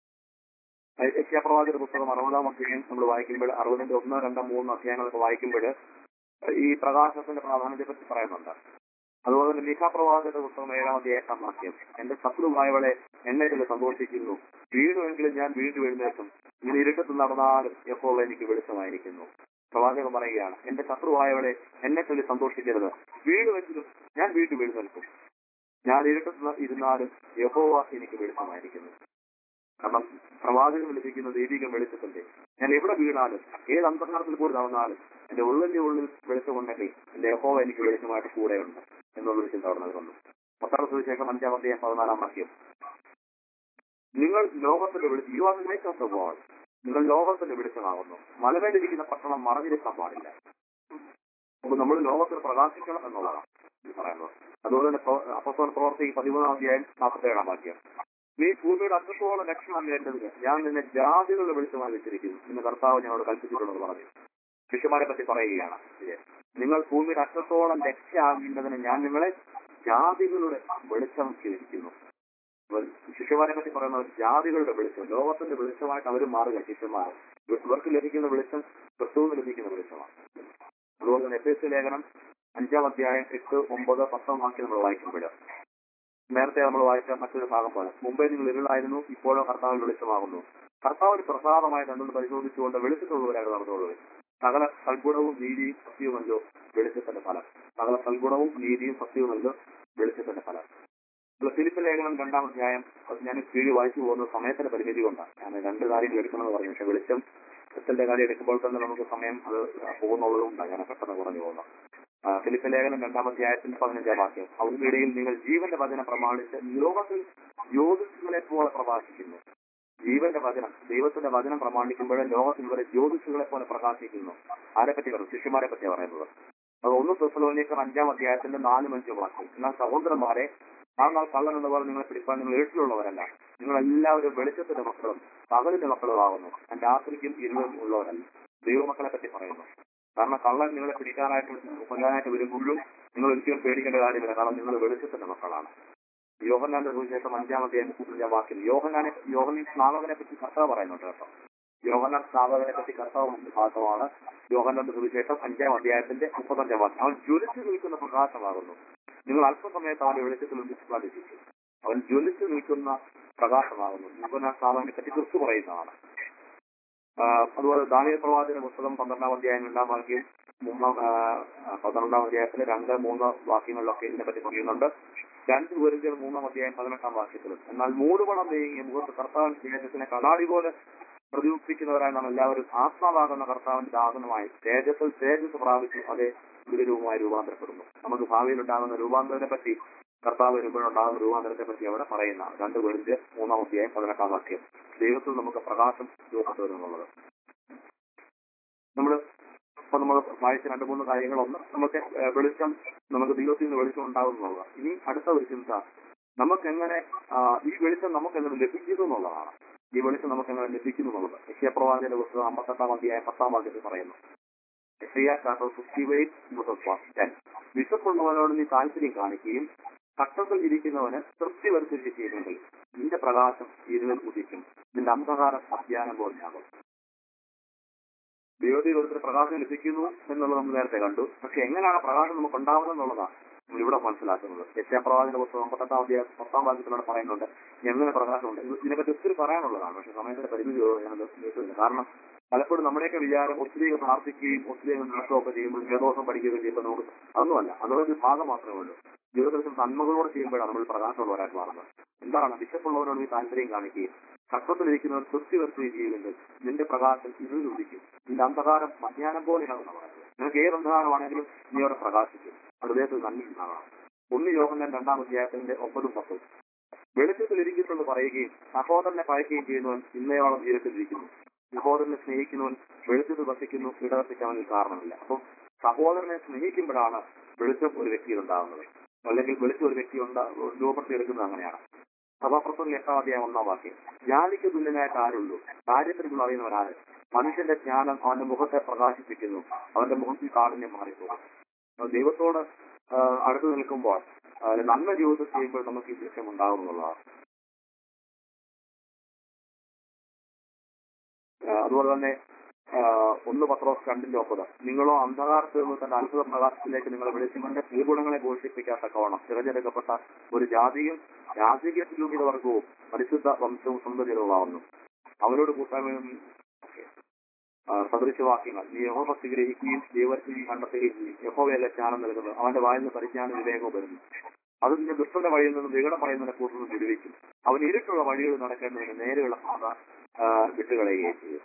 യക്ഷപ്രവാചക പുസ്തകം അറുപതാം അധ്യായം നമ്മൾ വായിക്കുമ്പോൾ അറുപതിന്റെ ഒന്ന് രണ്ടോ മൂന്ന് അധ്യായങ്ങളൊക്കെ വായിക്കുമ്പോൾ ഈ പ്രകാശത്തിന്റെ പ്രാധാന്യത്തെ പറ്റി പറയുന്നുണ്ട് അതുപോലെ തന്നെ മിഖാപ്രവാചക പുസ്തകം ഏഴാം അധ്യായം വാക്യം എന്റെ ശത്രുവായവളെ എന്നെ ചില സന്തോഷിക്കുന്നു വീടുമെങ്കിലും ഞാൻ വീണ്ടും എഴുന്നേൽക്കും ഇങ്ങനെ ഇരുട്ടത്ത് നടന്നാലും യഹോവ എനിക്ക് വെളിച്ചമായിരിക്കുന്നു പ്രവാചകൻ പറയുകയാണ് എന്റെ ശത്രുവായവളെ എന്നെ ചൊല്ലി സന്തോഷിക്കരുത് വീടുമെങ്കിലും ഞാൻ വീണ്ടും എഴുന്നേൽക്കും ഞാൻ ഇരുട്ടത്ത് ഇരുന്നാലും യഹോവ എനിക്ക് വെളിച്ചമായിരിക്കുന്നു കാരണം പ്രവാചകൻ ലഭിക്കുന്ന ദൈവിക വെളിച്ചത്തിന്റെ ഞാൻ എവിടെ വീണാലും ഏത് അന്ധകാരത്തിൽ കൂടി നടന്നാലും എന്റെ ഉള്ളിന്റെ ഉള്ളിൽ വെളിച്ചമുണ്ടെങ്കിൽ എന്റെ യഹോവ എനിക്ക് വെളിച്ചമായിട്ട് കൂടെയുണ്ട് എന്നുള്ളൊരു ചിന്ത അവിടെ നൽകുന്നു പത്താം സുവിശേഷം അഞ്ചാം അധ്യായം പതിനാലാം വാക്യം നിങ്ങൾ ലോകത്തിന്റെ വെളിച്ചം you are make of the world നിങ്ങൾ ലോകത്തിന്റെ വെളിച്ചമാകുന്നു മലമേലിരിക്കുന്ന പട്ടണം മറഞ്ഞിരിക്കാൻ പാടില്ല അപ്പൊ നമ്മൾ ലോകത്തിൽ പ്രകാശിക്കണം എന്നുള്ളതാണ് ഇത് പറയുന്നത് അതുപോലെ തന്നെ അപ്പസ്തോല പ്രവർത്തി പതിമൂന്നാം അധ്യായം നാൽപ്പത്തി ഏഴാം വാക്യം നീ ഭൂമിയുടെ അത്രത്തോളം ലക്ഷണം നേരിട്ടതിന് ഞാൻ നിന്നെ ജാതികളുടെ വെളിച്ചമായി വെച്ചിരിക്കുന്നു എന്ന് കർത്താവ് ഞങ്ങളോട് കൽപ്പിച്ചിട്ടുണ്ടെന്ന് പറഞ്ഞു ശിഷ്യന്മാരെ പറ്റി പറയുകയാണ് ഇത്. നിങ്ങൾ ഭൂമിയുടെ അത്രത്തോളം രക്ഷയാകേണ്ടതിന് ഞാൻ നിങ്ങളെ ജാതികളുടെ വെളിച്ചം ചെയ്തിരിക്കുന്നു അപ്പോൾ ശിഷ്യന്മാരെ പറ്റി പറയുന്നത് ജാതികളുടെ വെളിച്ചം ലോകത്തിന്റെ വെളിച്ചമായിട്ട് അവർ മാറുക ശിഷ്യന്മാർ ഇവർക്ക് ലഭിക്കുന്ന വെളിച്ചം ക്രിസ്തുവിന് ലഭിക്കുന്ന വെളിച്ചമാണ് അതുപോലെ തന്നെ എഫ് എസ് ലേഖനം അഞ്ചാം അധ്യായം എട്ട് ഒമ്പത് പത്താം വാക്യം നമ്മൾ വായിക്കുമ്പോൾ നേരത്തെ നമ്മൾ വായിച്ച മറ്റൊരു ഭാഗം പോലെ മുമ്പേ നിങ്ങൾ ഇരുളായിരുന്നു ഇപ്പോഴോ കർത്താവിൽ വെളിച്ചമാകുന്നു കർത്താവിന് പ്രസാദമായി കണ്ടു പരിശോധിച്ചുകൊണ്ട് വെളിച്ചത്തുള്ളവരാണ് നടന്നുള്ളത് സകല സൽഗുണവും നീതിയും സത്യവുമല്ലോ വെളിച്ചത്തിന്റെ ഫലം സകല സൽഗുണവും നീതിയും സത്യവുമല്ലോ വെളിച്ചത്തിന്റെ ഫലം ഇപ്പോൾ ഫിലിപ്പ് ലേഖനം രണ്ടാം അധ്യായം അത് ഞാൻ കീഴ് വായിച്ചു പോകുന്ന സമയത്തിന്റെ പരിമിതി കൊണ്ടാണ് ഞാൻ രണ്ട് കാര്യങ്ങൾ എടുക്കണമെന്ന് പറഞ്ഞു പക്ഷെ വെളിച്ചം ക്രിസ്തന്റെ കാര്യം എടുക്കുമ്പോൾ തന്നെ നമുക്ക് സമയം അത് പോകുന്നുള്ളതുകൊണ്ടാണ് ഞാൻ പെട്ടെന്ന് പറഞ്ഞു പോകുന്നത് ആ, ഫിലിപ്പ് ലേഖനം രണ്ടാം അധ്യായത്തിന്റെ പതിനഞ്ചാം വാക്യം അവരുടെ ഇടയിൽ നിങ്ങൾ ജീവന്റെ വചനം പ്രമാണിച്ച് ലോകത്തിൽ ജ്യോതിഷുകളെ പോലെ പ്രകാശിക്കുന്നു ജീവന്റെ വചനം ദൈവത്തിന്റെ വചനം പ്രമാണിക്കുമ്പോൾ ലോകത്തിൽ ഇവരെ ജ്യോതിഷുകളെ പോലെ പ്രകാശിക്കുന്നു ആരെ പറ്റി പറഞ്ഞു ശിഷ്യന്മാരെ പറ്റി പറയുന്നത് അത് ഒന്ന് തെസലോനിക്കർ അഞ്ചാം അധ്യായത്തിന്റെ നാലും അഞ്ചും വാക്യം എന്നാൽ സഹോദരന്മാരെ ആ നാൾ കള്ളൻ എന്ന് പറഞ്ഞ് നിങ്ങളെ പിടിപ്പാൻ നിങ്ങൾ എഴുത്തിലുള്ളവരല്ല നിങ്ങൾ എല്ലാവരും വെളിച്ചത്തിന്റെ മക്കളും പകലിന്റെ മക്കളുമാകുന്നു ഞാൻ രാത്രിക്കും ഇരുളും ഉള്ളവരല്ല ദൈവമക്കളെ പറ്റി പറയുന്നു കാരണം കള്ളൻ നിങ്ങളെ പിടിക്കാനായിട്ട് കൊല്ലാനായിട്ട് വരുമ്പോഴും നിങ്ങൾ ഒരിക്കലും പേടിക്കേണ്ട കാര്യമില്ല കാരണം നിങ്ങൾ വെളിച്ചത്തിന്റെ മക്കളാണ് യോഹന്നാന്റെ സുവിശേഷം അഞ്ചാമത്തെ മുപ്പത്തഞ്ചാം വാക്യം യോഹന്നാനെ യോഹന്നാൻ സ്നാപകനെ പറ്റി കർത്താവ് പറയുന്നുണ്ട് കേട്ടോ യോഹന്നാൻ സ്നാപകനെ പറ്റി കർത്താവ് ഭാഗമാണ് യോഹന്നാന്റെ സുവിശേഷം അഞ്ചാം അധ്യായത്തിന്റെ മുപ്പത്തഞ്ചാം വാക്യം അവൻ ജ്വലിച്ചു നിൽക്കുന്ന പ്രകാശമാകുന്നു നിങ്ങൾ അല്പസമയത്ത് അവന്റെ വെളിച്ചത്തിൽ വിളിച്ചുകൊണ്ടിരിക്കും അവൻ ജ്വലിച്ചു നിൽക്കുന്ന പ്രകാശമാകുന്നു മുമ്പ് സാധാരണ പറ്റി ക്രിസ്തു പറയുന്നതാണ് ആ, അതുപോലെ ദാനിയ പ്രവാചന പുസ്തകം പന്ത്രണ്ടാം അധ്യായം രണ്ടാം വാക്യം മൂന്നാം ആ, പന്ത്രണ്ടാം അധ്യായത്തിലെ രണ്ട് മൂന്ന് വാക്യങ്ങളിലൊക്കെ ഇതിനെപ്പറ്റി പറയുന്നുണ്ട് രണ്ട് പേരുകൾ മൂന്നാം അധ്യായം പതിനെട്ടാം വാക്യത്തിലും എന്നാൽ മൂടുപണം നീങ്ങി മുഖത്ത് കർത്താവിൻ തേജസ്സിനെ കടാടി പോലെ പ്രതിപിക്കുന്നവരായി നാം എല്ലാവരും ആത്മാവാകുന്ന കർത്താവിന്റെ ദാഹനമായി തേജസ്സിൽ തേജസ് പ്രാപിച്ചു അതേ ഗുരുരൂപമായി രൂപാന്തരപ്പെടുന്നു നമുക്ക് ഭാവിയിൽ ഉണ്ടാകുന്ന രൂപാന്തരത്തെ പറ്റി കർത്താവ് വരുമ്പോഴുണ്ടാകുന്ന രൂപാന്തരത്തെ പറ്റി അവിടെ പറയുന്ന രണ്ട് പേരിന്റെ മൂന്നാം അധ്യായം പതിനെട്ടാം വാക്യം ദൈവത്തിൽ നമുക്ക് പ്രകാശം രൂപപ്പെട്ടു വരുന്നുള്ളത് നമ്മൾ ഇപ്പൊ നമ്മൾ വായിച്ച രണ്ട് മൂന്ന് കാര്യങ്ങളൊന്ന് നമുക്ക് ഏഹ്, വെളിച്ചം നമുക്ക് ദൈവത്തിൽ നിന്ന് വെളിച്ചം ഉണ്ടാകുന്നുള്ളത് ഇനി അടുത്ത ഒരു ചിന്ത നമുക്ക് എങ്ങനെ ആ, ഈ വെളിച്ചം നമുക്ക് എങ്ങനെ ലഭിക്കുന്നു എന്നുള്ളതാണ് ഈ വെളിച്ചം നമുക്ക് എങ്ങനെ ലഭിക്കുന്നു എന്നുള്ളത് യശ്യപ്രവാചന്റെ പുസ്തകം അമ്പത്തെട്ടാം അധ്യായം പത്താം വാക്യത്തിൽ പറയുന്നു യശയ്യ ചാപ്റ്റർ ഫിഫ്റ്റി എയ്റ്റ് വിശപ്പുള്ളവനോട് നീ താല്പര്യം കാണിക്കുകയും കട്ടത്തിൽ ഇരിക്കുന്നവന് തൃപ്തി വരുത്തുകയും ചെയ്യുമെങ്കിൽ നിന്റെ പ്രകാശം ഇരുളിൽ ഉദിക്കും നിന്റെ അന്ധകാരം അധ്യാനം പോലെയാകും ദൈവത്തിൽ ഒരു പ്രകാശം ലഭിക്കുന്നു എന്നുള്ളത് നമ്മൾ നേരത്തെ കണ്ടു പക്ഷെ എങ്ങനെയാണ് പ്രകാശം നമുക്ക് ഉണ്ടാവുന്നത് എന്നുള്ളതാണ് നമ്മൾ ഇവിടെ മനസ്സിലാക്കുന്നത് യശാപ്രവാചന പുസ്തകം പത്താം അധ്യായം പത്താം വാക്യത്തിലൂടെ പറയുന്നുണ്ട് എങ്ങനെ പ്രകാശമുണ്ട് ഇത് ഇതിനെപ്പറ്റി ഒത്തിരി പറയാനുള്ളതാണ് പക്ഷെ സമയത്തിന്റെ പരിമിതിയോട് ഞാനത് നിർത്തുന്നില്ല കാരണം പലപ്പോഴും നമ്മുടെയൊക്കെ വിചാരം ഒത്തിരി പ്രാർത്ഥിക്കുകയും ഒത്തിരി നടക്കുകയൊക്കെ ചെയ്യുമ്പോൾ വേദോസം പഠിക്കുകയും ചെയ്യുമ്പോൾ നമുക്ക് അതൊന്നുമല്ല അതൊരു ഭാഗം മാത്രമേ ഉള്ളൂ ജീവിതത്തിൽ നന്മകളോട് ചെയ്യുമ്പോഴാണ് നമ്മൾ പ്രകാശമുള്ളവരായിട്ട് മാറുന്നത് എന്താണ് വിശപ്പുള്ളവരോട് നീ താല്പര്യം കാണിക്കുകയും കഷ്ടത്തിലിരിക്കുന്നവർ തൃപ്തി വരുത്തുകയും ചെയ്യുമെങ്കിൽ നിന്റെ പ്രകാശം ഇരുളിൽ ഉദിക്കും നിന്റെ അന്ധകാരം മധ്യാനം പോലെയാകുന്ന പറയുന്നത് നിനക്ക് ഏത് അന്ധകാരമാണെങ്കിലും നീ അവിടെ പ്രകാശിക്കും ഹൃദയത്തിൽ നന്ദി ഉണ്ടാകണം ഒന്ന് യോഗന്റെ രണ്ടാം അധ്യായത്തിന്റെ ഒമ്പതും പത്തും വെളിച്ചത്തിൽ ഇരിക്കുന്നെന്ന് പറയുകയും സഹോദരനെ പഴക്കുകയും ചെയ്യുന്നവൻ ഇന്നയോളം ഇരുട്ടിലിരിക്കുന്നു സഹോദരനെ സ്നേഹിക്കുന്നവൻ വെളിച്ചത്തിൽ വസിക്കുന്നു ഇടവസിക്കാൻ അവന് കാരണമില്ല അപ്പം സഹോദരനെ സ്നേഹിക്കുമ്പോഴാണ് വെളിച്ചം ഒരു വ്യക്തിയിൽ ഉണ്ടാകുന്നത് അല്ലെങ്കിൽ വെളിച്ചം ഒരു വ്യക്തി ഉണ്ടാ രൂപപ്പെടുത്തിയെടുക്കുന്നത് അങ്ങനെയാണ് സഭാപ്രസംഗം എട്ടാം അധ്യായം ഒന്നാം വാക്യം ജാതിക്ക് തുല്യനായിട്ട് ആരുള്ളൂ കാര്യത്തിൽ അറിയുന്നവരാര് മനുഷ്യന്റെ ജ്ഞാനം അവന്റെ മുഖത്തെ പ്രകാശിപ്പിക്കുന്നു അവന്റെ മുഖത്തിൽ കാഠിന്യം മാറിപ്പോകും അപ്പോൾ ദൈവത്തോട് ആ, അടുത്ത് നിൽക്കുമ്പോൾ ആ, നന്മ ജീവിതം ചെയ്യുമ്പോൾ നമുക്ക് ഈ ദൃശ്യം ഉണ്ടാകുന്നുള്ളതാണ് ആ, അതുപോലെ തന്നെ ആ, ഒന്ന് പത്രോസ് രണ്ടിന്റെ ഒപ്പത് നിങ്ങളോ അന്ധകാരത്തിൽ നിന്ന് തന്റെ അത്ഭുത പ്രകാശത്തിലേക്ക് നിങ്ങളെ വിളിച്ചുകൊണ്ട് ഗുണങ്ങളെ ഘോഷിപ്പിക്കാത്തക്കവണ്ണം തിരഞ്ഞെടുക്കപ്പെട്ട ഒരു ജാതിയും രാജകീയ പുരോഹിത വർഗവും പരിശുദ്ധ വംശവും സന്തതികളുള്ളാവുന്നു അവരോട് കൂട്ടായ്മയും ആ, സദൃശവാക്യങ്ങൾ നീ യഹോഭക്തി ഗ്രഹിക്കുകയും ദൈവത്തെ കണ്ടെത്തുകയും ചെയ്യും യഹോവയല്ല ജ്ഞാനം നൽകുന്നത് അവന്റെ വായിൽ നിന്ന് പരിജ്ഞാനം വിവേകവും വരുന്നു അത് നിന്റെ ദുഷ്ടന്റെ വഴിയിൽ നിന്ന് വികട പറയുന്നതിനെ കൂടുതൽ വിടുവിക്കും അവൻ ഇരുട്ടുള്ള വഴികൾ നടക്കേണ്ടതിന് നേരെയുള്ള പാത ആ, വിട്ടുകളയുകയും ചെയ്യും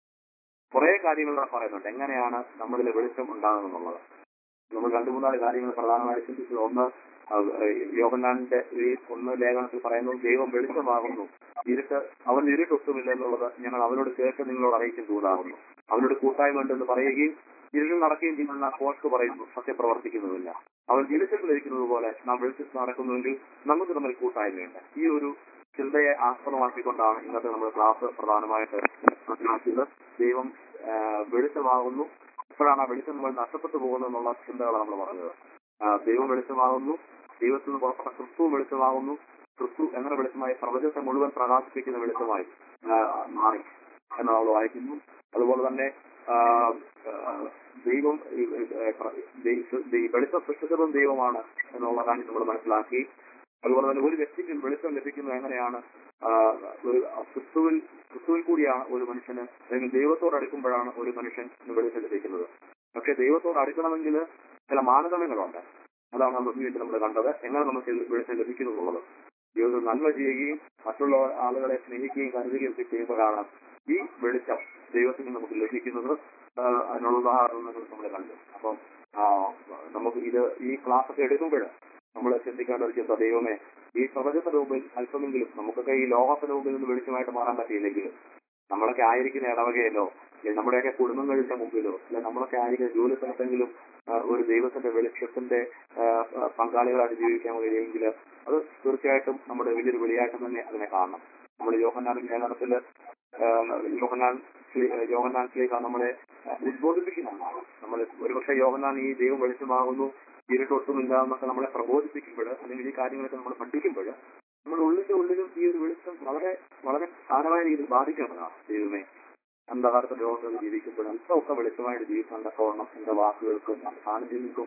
കുറെ കാര്യങ്ങൾ പറയുന്നുണ്ട് എങ്ങനെയാണ് നമ്മളിൽ വെളിച്ചം ഉണ്ടാകുന്നുള്ളത് നമ്മൾ രണ്ടു മൂന്നാല് കാര്യങ്ങൾ പ്രധാനമായി ചിന്തിച്ചത് ഒന്ന് ആ, യോഹന്നാന്റെ ഈ ഒന്ന് ലേഖനത്തിൽ പറയുന്നു ദൈവം വെളിച്ചമാകുന്നു ഇരുട്ട് അവൻ ഇരുട്ടൊട്ടുമില്ല എന്നുള്ളത് ഞങ്ങൾ അവനോട് കേട്ട് നിങ്ങളോട് അറിയിക്കും ചൂടാകുന്നു അവനോട് കൂട്ടായ്മ ഉണ്ടെന്ന് പറയുകയും ഇരുട്ടിൽ നടക്കുകയും ചെയ്യുന്ന പോസ്റ്റ് പറയുന്നു സത്യം പ്രവർത്തിക്കുന്നുമില്ല അവൻ വെളിച്ചത്തിലിരിക്കുന്നത് പോലെ നാം വെളിച്ചത്തിൽ നടക്കുന്നുവെങ്കിൽ നമുക്ക് തമ്മിൽ കൂട്ടായ്മയുണ്ട് ഈ ഒരു ചിന്തയെ ആസ്പദമാക്കിക്കൊണ്ടാണ് ഇന്നത്തെ നമ്മുടെ ക്ലാസ് പ്രധാനമായിട്ട് മനസ്സിലാക്കിയത് ദൈവം ആ, വെളിച്ചമാകുന്നു എപ്പോഴാണ് ആ വെളിച്ചം നമ്മൾ നഷ്ടപ്പെട്ടു പോകുന്നത് എന്നുള്ള ചിന്തകളാണ് നമ്മൾ പറഞ്ഞത് ആ, ദൈവം വെളിച്ചമാകുന്നു ദൈവത്തിൽ നിന്ന് പുറപ്പെട്ട ക്രിസ്തു വെളിച്ചമാകുന്നു ക്രിസ്തു എങ്ങനെ വെളിച്ചമായി പ്രപഞ്ചത്തെ മുഴുവൻ പ്രകാശിപ്പിക്കുന്ന വെളിച്ചമായി ആ, മാറി എന്ന് നമ്മൾ വായിക്കുന്നു അതുപോലെ തന്നെ ആ, ആ, ദൈവം ഈ, ഏ, പ്ര- ദൈ- ദൈ- വെളിച്ചം സൃഷ്ടിച്ചതും ദൈവമാണ് എന്നുള്ള കാര്യം നമ്മൾ മനസ്സിലാക്കി അതുപോലെ തന്നെ ഒരു വ്യക്തിക്ക് വെളിച്ചം ലഭിക്കുന്നത് എങ്ങനെയാണ് ആ, ഒരു ക്രിസ്തുവിൽ ക്രിസ്തുവിൽ കൂടിയാണ് ഒരു മനുഷ്യന് അല്ലെങ്കിൽ ദൈവത്തോട് അടുക്കുമ്പോഴാണ് ഒരു മനുഷ്യന് വെളിച്ചം ലഭിക്കുന്നത് പക്ഷെ ദൈവത്തോട് അടുക്കണമെങ്കിൽ ചില മാനദണ്ഡങ്ങളുണ്ട് അതാണ് നമ്മൾ വീട്ടിൽ നമ്മൾ കണ്ടത് എങ്ങനെ നമുക്ക് ഇത് വെളിച്ചം ലഭിക്കുന്നു എന്നുള്ളത് ജീവിതത്തിൽ നന്മ ചെയ്യുകയും മറ്റുള്ള ആളുകളെ സ്നേഹിക്കുകയും കരുതുകയും ഒക്കെ ചെയ്യുമ്പോഴാണ് ഈ വെളിച്ചം ദൈവത്തിൽ നിന്ന് നമുക്ക് ലഭിക്കുന്നത് ആ, അതിനുള്ള ഉദാഹരണങ്ങൾ നമ്മൾ കണ്ടു അപ്പം ആ, നമുക്ക് ഇത് ഈ ക്ലാസ് ഒക്കെ എടുക്കുമ്പോൾ നമ്മൾ ചിന്തിക്കേണ്ട ഒരു ചിന്ത ദൈവമേ ഈ പ്രപഞ്ചത്തിന്റെ മുമ്പിൽ അല്പമെങ്കിലും നമുക്കൊക്കെ ഈ ലോകത്തിന്റെ മുമ്പിൽ നിന്ന് വെളിച്ചമായിട്ട് മാറാൻ പറ്റിയില്ലെങ്കിൽ നമ്മളൊക്കെ ആയിരിക്കുന്ന ഇടവകയിലോ അല്ലെങ്കിൽ നമ്മുടെയൊക്കെ കുടുംബങ്ങളുടെ മുമ്പിലോ അല്ലെ നമ്മളൊക്കെ ആയിരിക്കുന്ന ജോലി സ്ഥലത്തെങ്കിലും ആ, ഒരു ദൈവത്തിന്റെ വെളിച്ചത്തിന്റെ ആ, ആ, പങ്കാളികളായിട്ട് ജീവിക്കാൻ കഴിയുമെങ്കിൽ അത് തീർച്ചയായിട്ടും നമ്മുടെ വലിയൊരു വെളിയായിട്ട് തന്നെ അതിനെ കാണണം നമ്മൾ യോഹന്നാൻ ലേഖനത്തില് ആ, യോഹന്നാൻ ശ്ലീ- യോഹന്നാൻ ശ്ലീഹ നമ്മളെ ആ, ഉദ്ബോധിപ്പിക്കുന്നതാണ് നമ്മൾ ഒരുപക്ഷെ യോഹന്നാൻ ഈ ദൈവം വെളിച്ചമാകുന്നു ഇരുട്ടൊട്ടുമില്ല എന്നൊക്കെ നമ്മളെ പ്രബോധിപ്പിക്കുമ്പോൾ അല്ലെങ്കിൽ ഈ കാര്യങ്ങളൊക്കെ നമ്മൾ പഠിക്കുമ്പോൾ നമ്മുടെ ഉള്ളിന്റെ ഉള്ളിലും ഈ ഒരു വെളിച്ചം വളരെ വളരെ സാരമായ രീതിയിൽ ബാധിക്കേണ്ടതാണ് ദൈവമേ അന്ധകാരത്തെ ലോകത്തിൽ ജീവിക്കുമ്പോൾ അല്പമൊക്കെ വെളിച്ചമായിട്ട് ജീവിക്കാൻ തക്കവണ്ണം എന്റെ വാക്കുകൾക്കും സാന്നിധ്യങ്ങൾക്കും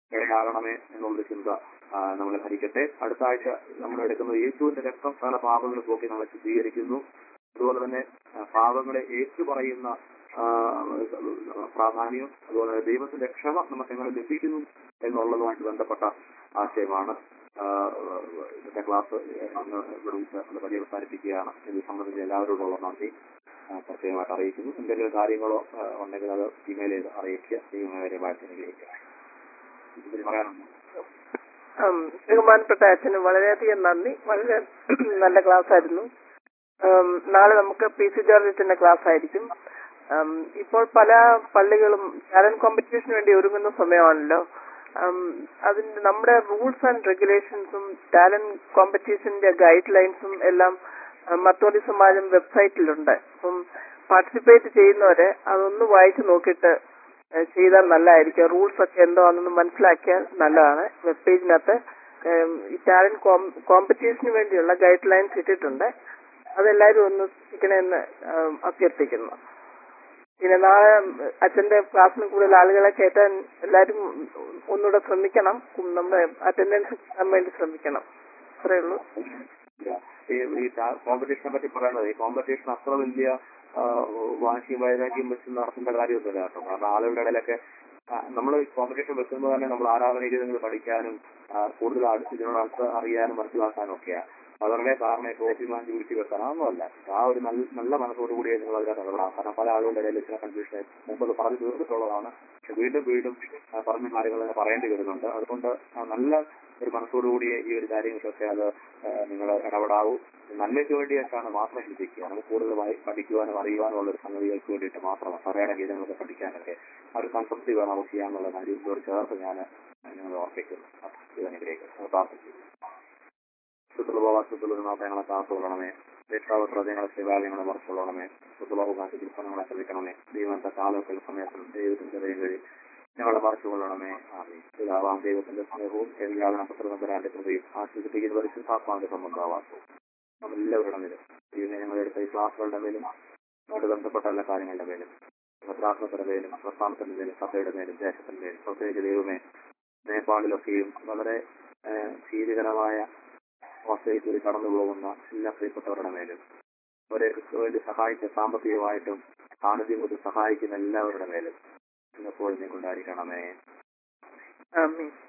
ഇടയാകണമേ എന്നുള്ളൊരു ചിന്ത ആ, നമ്മളെ ഭരിക്കട്ടെ അടുത്ത ആഴ്ച നമ്മൾ എടുക്കുന്നത് യേശുവിന്റെ രക്തം പല പാപങ്ങൾ പോക്കി നമ്മളെ ശുദ്ധീകരിക്കുന്നു അതുപോലെ തന്നെ ആ, പാപങ്ങളെ ഏറ്റുപറയുന്ന ആ, പ്രാധാന്യം അതുപോലെ തന്നെ ദൈവത്തിന്റെ ക്ഷമ നമുക്ക് എങ്ങനെ ലഭിക്കുന്നു എന്നുള്ളതുമായിട്ട് ബന്ധപ്പെട്ട ആശയമാണ് ആ, ഇന്നത്തെ ക്ലാസ് അന്ന് ഇവിടെ വെച്ച് അത് പര്യവസാനിപ്പിക്കുകയാണ് ഇത് സംബന്ധിച്ച് എല്ലാവരോടുള്ള നന്ദി ആ, പ്രത്യേകമായിട്ട് അറിയിക്കുന്നു എന്തെങ്കിലും കാര്യങ്ങളോ ആ, ഉണ്ടെങ്കിൽ അത് ഇമെയിൽ ചെയ്ത് അറിയിക്കുക ദൈവമായിട്ട് അനുഗ്രഹിക്കുക ഇതിൽ പറയാനുണ്ടോ ഉം, ബഹുമാനപ്പെട്ട അച്ഛന് വളരെയധികം നന്ദി വളരെ നല്ല ക്ലാസ് ആയിരുന്നു ഉം, നാളെ നമുക്ക് പി സി ജോർജത്തിന്റെ ക്ലാസ് ആയിരിക്കും ഉം, ഇപ്പോൾ പല പള്ളികളും ടാലന്റ് കോമ്പറ്റീഷന് വേണ്ടി ഒരുങ്ങുന്ന സമയമാണല്ലോ ഉം, അതിന്റെ നമ്മുടെ റൂൾസ് ആൻഡ് റെഗുലേഷൻസും ടാലന്റ് കോമ്പറ്റീഷന്റെ ഗൈഡ് ലൈൻസും എല്ലാം ഉം, മത്തോലി സമാജം വെബ്സൈറ്റിലുണ്ട് അപ്പം പാർട്ടിസിപ്പേറ്റ് ചെയ്യുന്നവരെ അതൊന്ന് വായിച്ചു നോക്കിയിട്ട് ഏഹ് ചെയ്താൽ നല്ലതായിരിക്കും റൂൾസ് ഒക്കെ എന്താണെന്ന് മനസ്സിലാക്കിയാൽ നല്ലതാണ് വെബ് പേജിനകത്ത് ഏം, ഈ ടാലന്റ് കോമ്പറ്റീഷന് വേണ്ടിയുള്ള ഗൈഡ് ലൈൻസ് ഇട്ടിട്ടുണ്ട് അതെല്ലാവരും ഒന്ന് ശ്രദ്ധിക്കണമെന്ന് ഏം, അഭ്യർത്ഥിക്കുന്നു പിന്നെ നാളെ അച്ഛന്റെ ക്ലാസ്സിന് കൂടുതൽ ആളുകളെ കയറ്റാൻ എല്ലാവരും ഒന്നുകൂടെ ശ്രമിക്കണം ഉം, നമ്മുടെ അറ്റൻഡൻസ് കിട്ടാൻ വേണ്ടി ശ്രമിക്കണം അത്രേ ഉള്ളൂ ഈ ഈ കോമ്പറ്റീഷനെ പറ്റി പറയുന്നത് ഈ കോമ്പറ്റീഷൻ അത്ര വലിയ ആ, വാശിയും വൈരാഗ്യം വെച്ച് നടത്തേണ്ട കാര്യമൊന്നുമില്ല കേട്ടോ കാരണം ആളുകളുടെ ഇടയിലൊക്കെ നമ്മൾ കോമ്പറ്റീഷൻ വെക്കുമ്പോൾ തന്നെ നമ്മൾ ആരാധന രീതികൾ പഠിക്കാനും ആ, കൂടുതൽ അടുത്ത് ഇതിനോട് അടുത്ത് അറിയാനും മനസ്സിലാക്കാനും ഒക്കെയാണ് വളരെ കാരണം ട്രോഫി മാറ്റി വീഴ്ച വെക്കാൻ അതൊന്നുമല്ല ആ ഒരു നല്ല നല്ല മനസ്സോടുകൂടിയേ നിങ്ങൾ അതിനകത്ത് ഇടപെടാം കാരണം പല ആളുകളുടെ ഇടയിൽ ചില കൺഫ്യൂഷൻ മുമ്പ് അത് പറഞ്ഞു തീർന്നിട്ടുള്ളതാണ് പക്ഷെ വീണ്ടും വീണ്ടും ആ, പറഞ്ഞ കാര്യങ്ങൾ തന്നെ പറയേണ്ടി വരുന്നുണ്ട് അതുകൊണ്ട് ആ നല്ല ഒരു മനസ്സോടുകൂടി ഈ ഒരു കാര്യങ്ങൾക്കൊക്കെ അത് നിങ്ങൾ ഇടപെടാവൂ നന്മയ്ക്ക് വേണ്ടിയിട്ടാണ് മാത്രം ചിന്തിക്കുക നമുക്ക് കൂടുതലായി പഠിക്കുവാനും അറിയുവാനും ഉള്ള ഒരു സംഗതികൾക്ക് വേണ്ടിയിട്ട് മാത്രമാണ് പറയണ ഗീതങ്ങളൊക്കെ പഠിക്കാനൊക്കെ ആ ഒരു സംതൃപ്തി വേണം നമുക്ക് ചെയ്യാന്നുള്ള കാര്യം ഇതോട് ചേർത്ത് ഞാൻ നിങ്ങൾ ഓർപ്പിക്കുന്നു ഇതനുഗ്രഹിക്കുന്നു പ്രാർത്ഥിക്കുന്നു ഞങ്ങളെ കാത്തുകൊള്ളണമേ രക്ഷാവത്ര ഞങ്ങളെ സേവാലയങ്ങളെ മറച്ചുകൊള്ളണമേ സുഖലോകാശത്തിൽ ഞങ്ങളെ ശ്രമിക്കണമേ ദൈവത്തെ കാലത്തിൽ സമയത്തും ദൈവത്തിന്റെ ദൈവം ഞങ്ങളെ മറച്ചുകൊള്ളണമേ ആമേ പിതാവാം ദൈവത്തിന്റെ സ്നേഹവും എല്ലാവരും പുത്രനന്തരാന്റെ കൃപയും ആശ്വസിപ്പിക്കുന്ന പരിശുദ്ധാത്മാവിന്റെ സംബന്ധവാസവും നമ്മളെല്ലാവരുടെ മേലും ദൈവമേ ഞങ്ങളെടുത്ത ഈ ക്ലാസ്സുകളുടെ മേലും അവരുടെ ബന്ധപ്പെട്ട എല്ലാ കാര്യങ്ങളുടെ മേലും ഭദ്രാത്മത്തിന്റെ മേലും പ്രസ്ഥാനത്തിന്റെ മേലും സഭയുടെ മേലും ദേശത്തിന്റെ മേലും പ്രത്യേകിച്ച് ദൈവമേ നേപ്പാളിലൊക്കെയും വളരെ ഏഹ്, ഭീതികരമായ അവസ്ഥയിലൂടെ കടന്നു പോകുന്ന എല്ലാ പ്രിയപ്പെട്ടവരുടെ മേലും അവരെ വേണ്ടി സഹായിച്ച സാമ്പത്തികമായിട്ടും സാന്നിധ്യം കൊണ്ട് സഹായിക്കുന്ന എല്ലാവരുടെ മേലും എപ്പോഴും നീ കൊണ്ടായിരിക്കണമേ ആമീൻ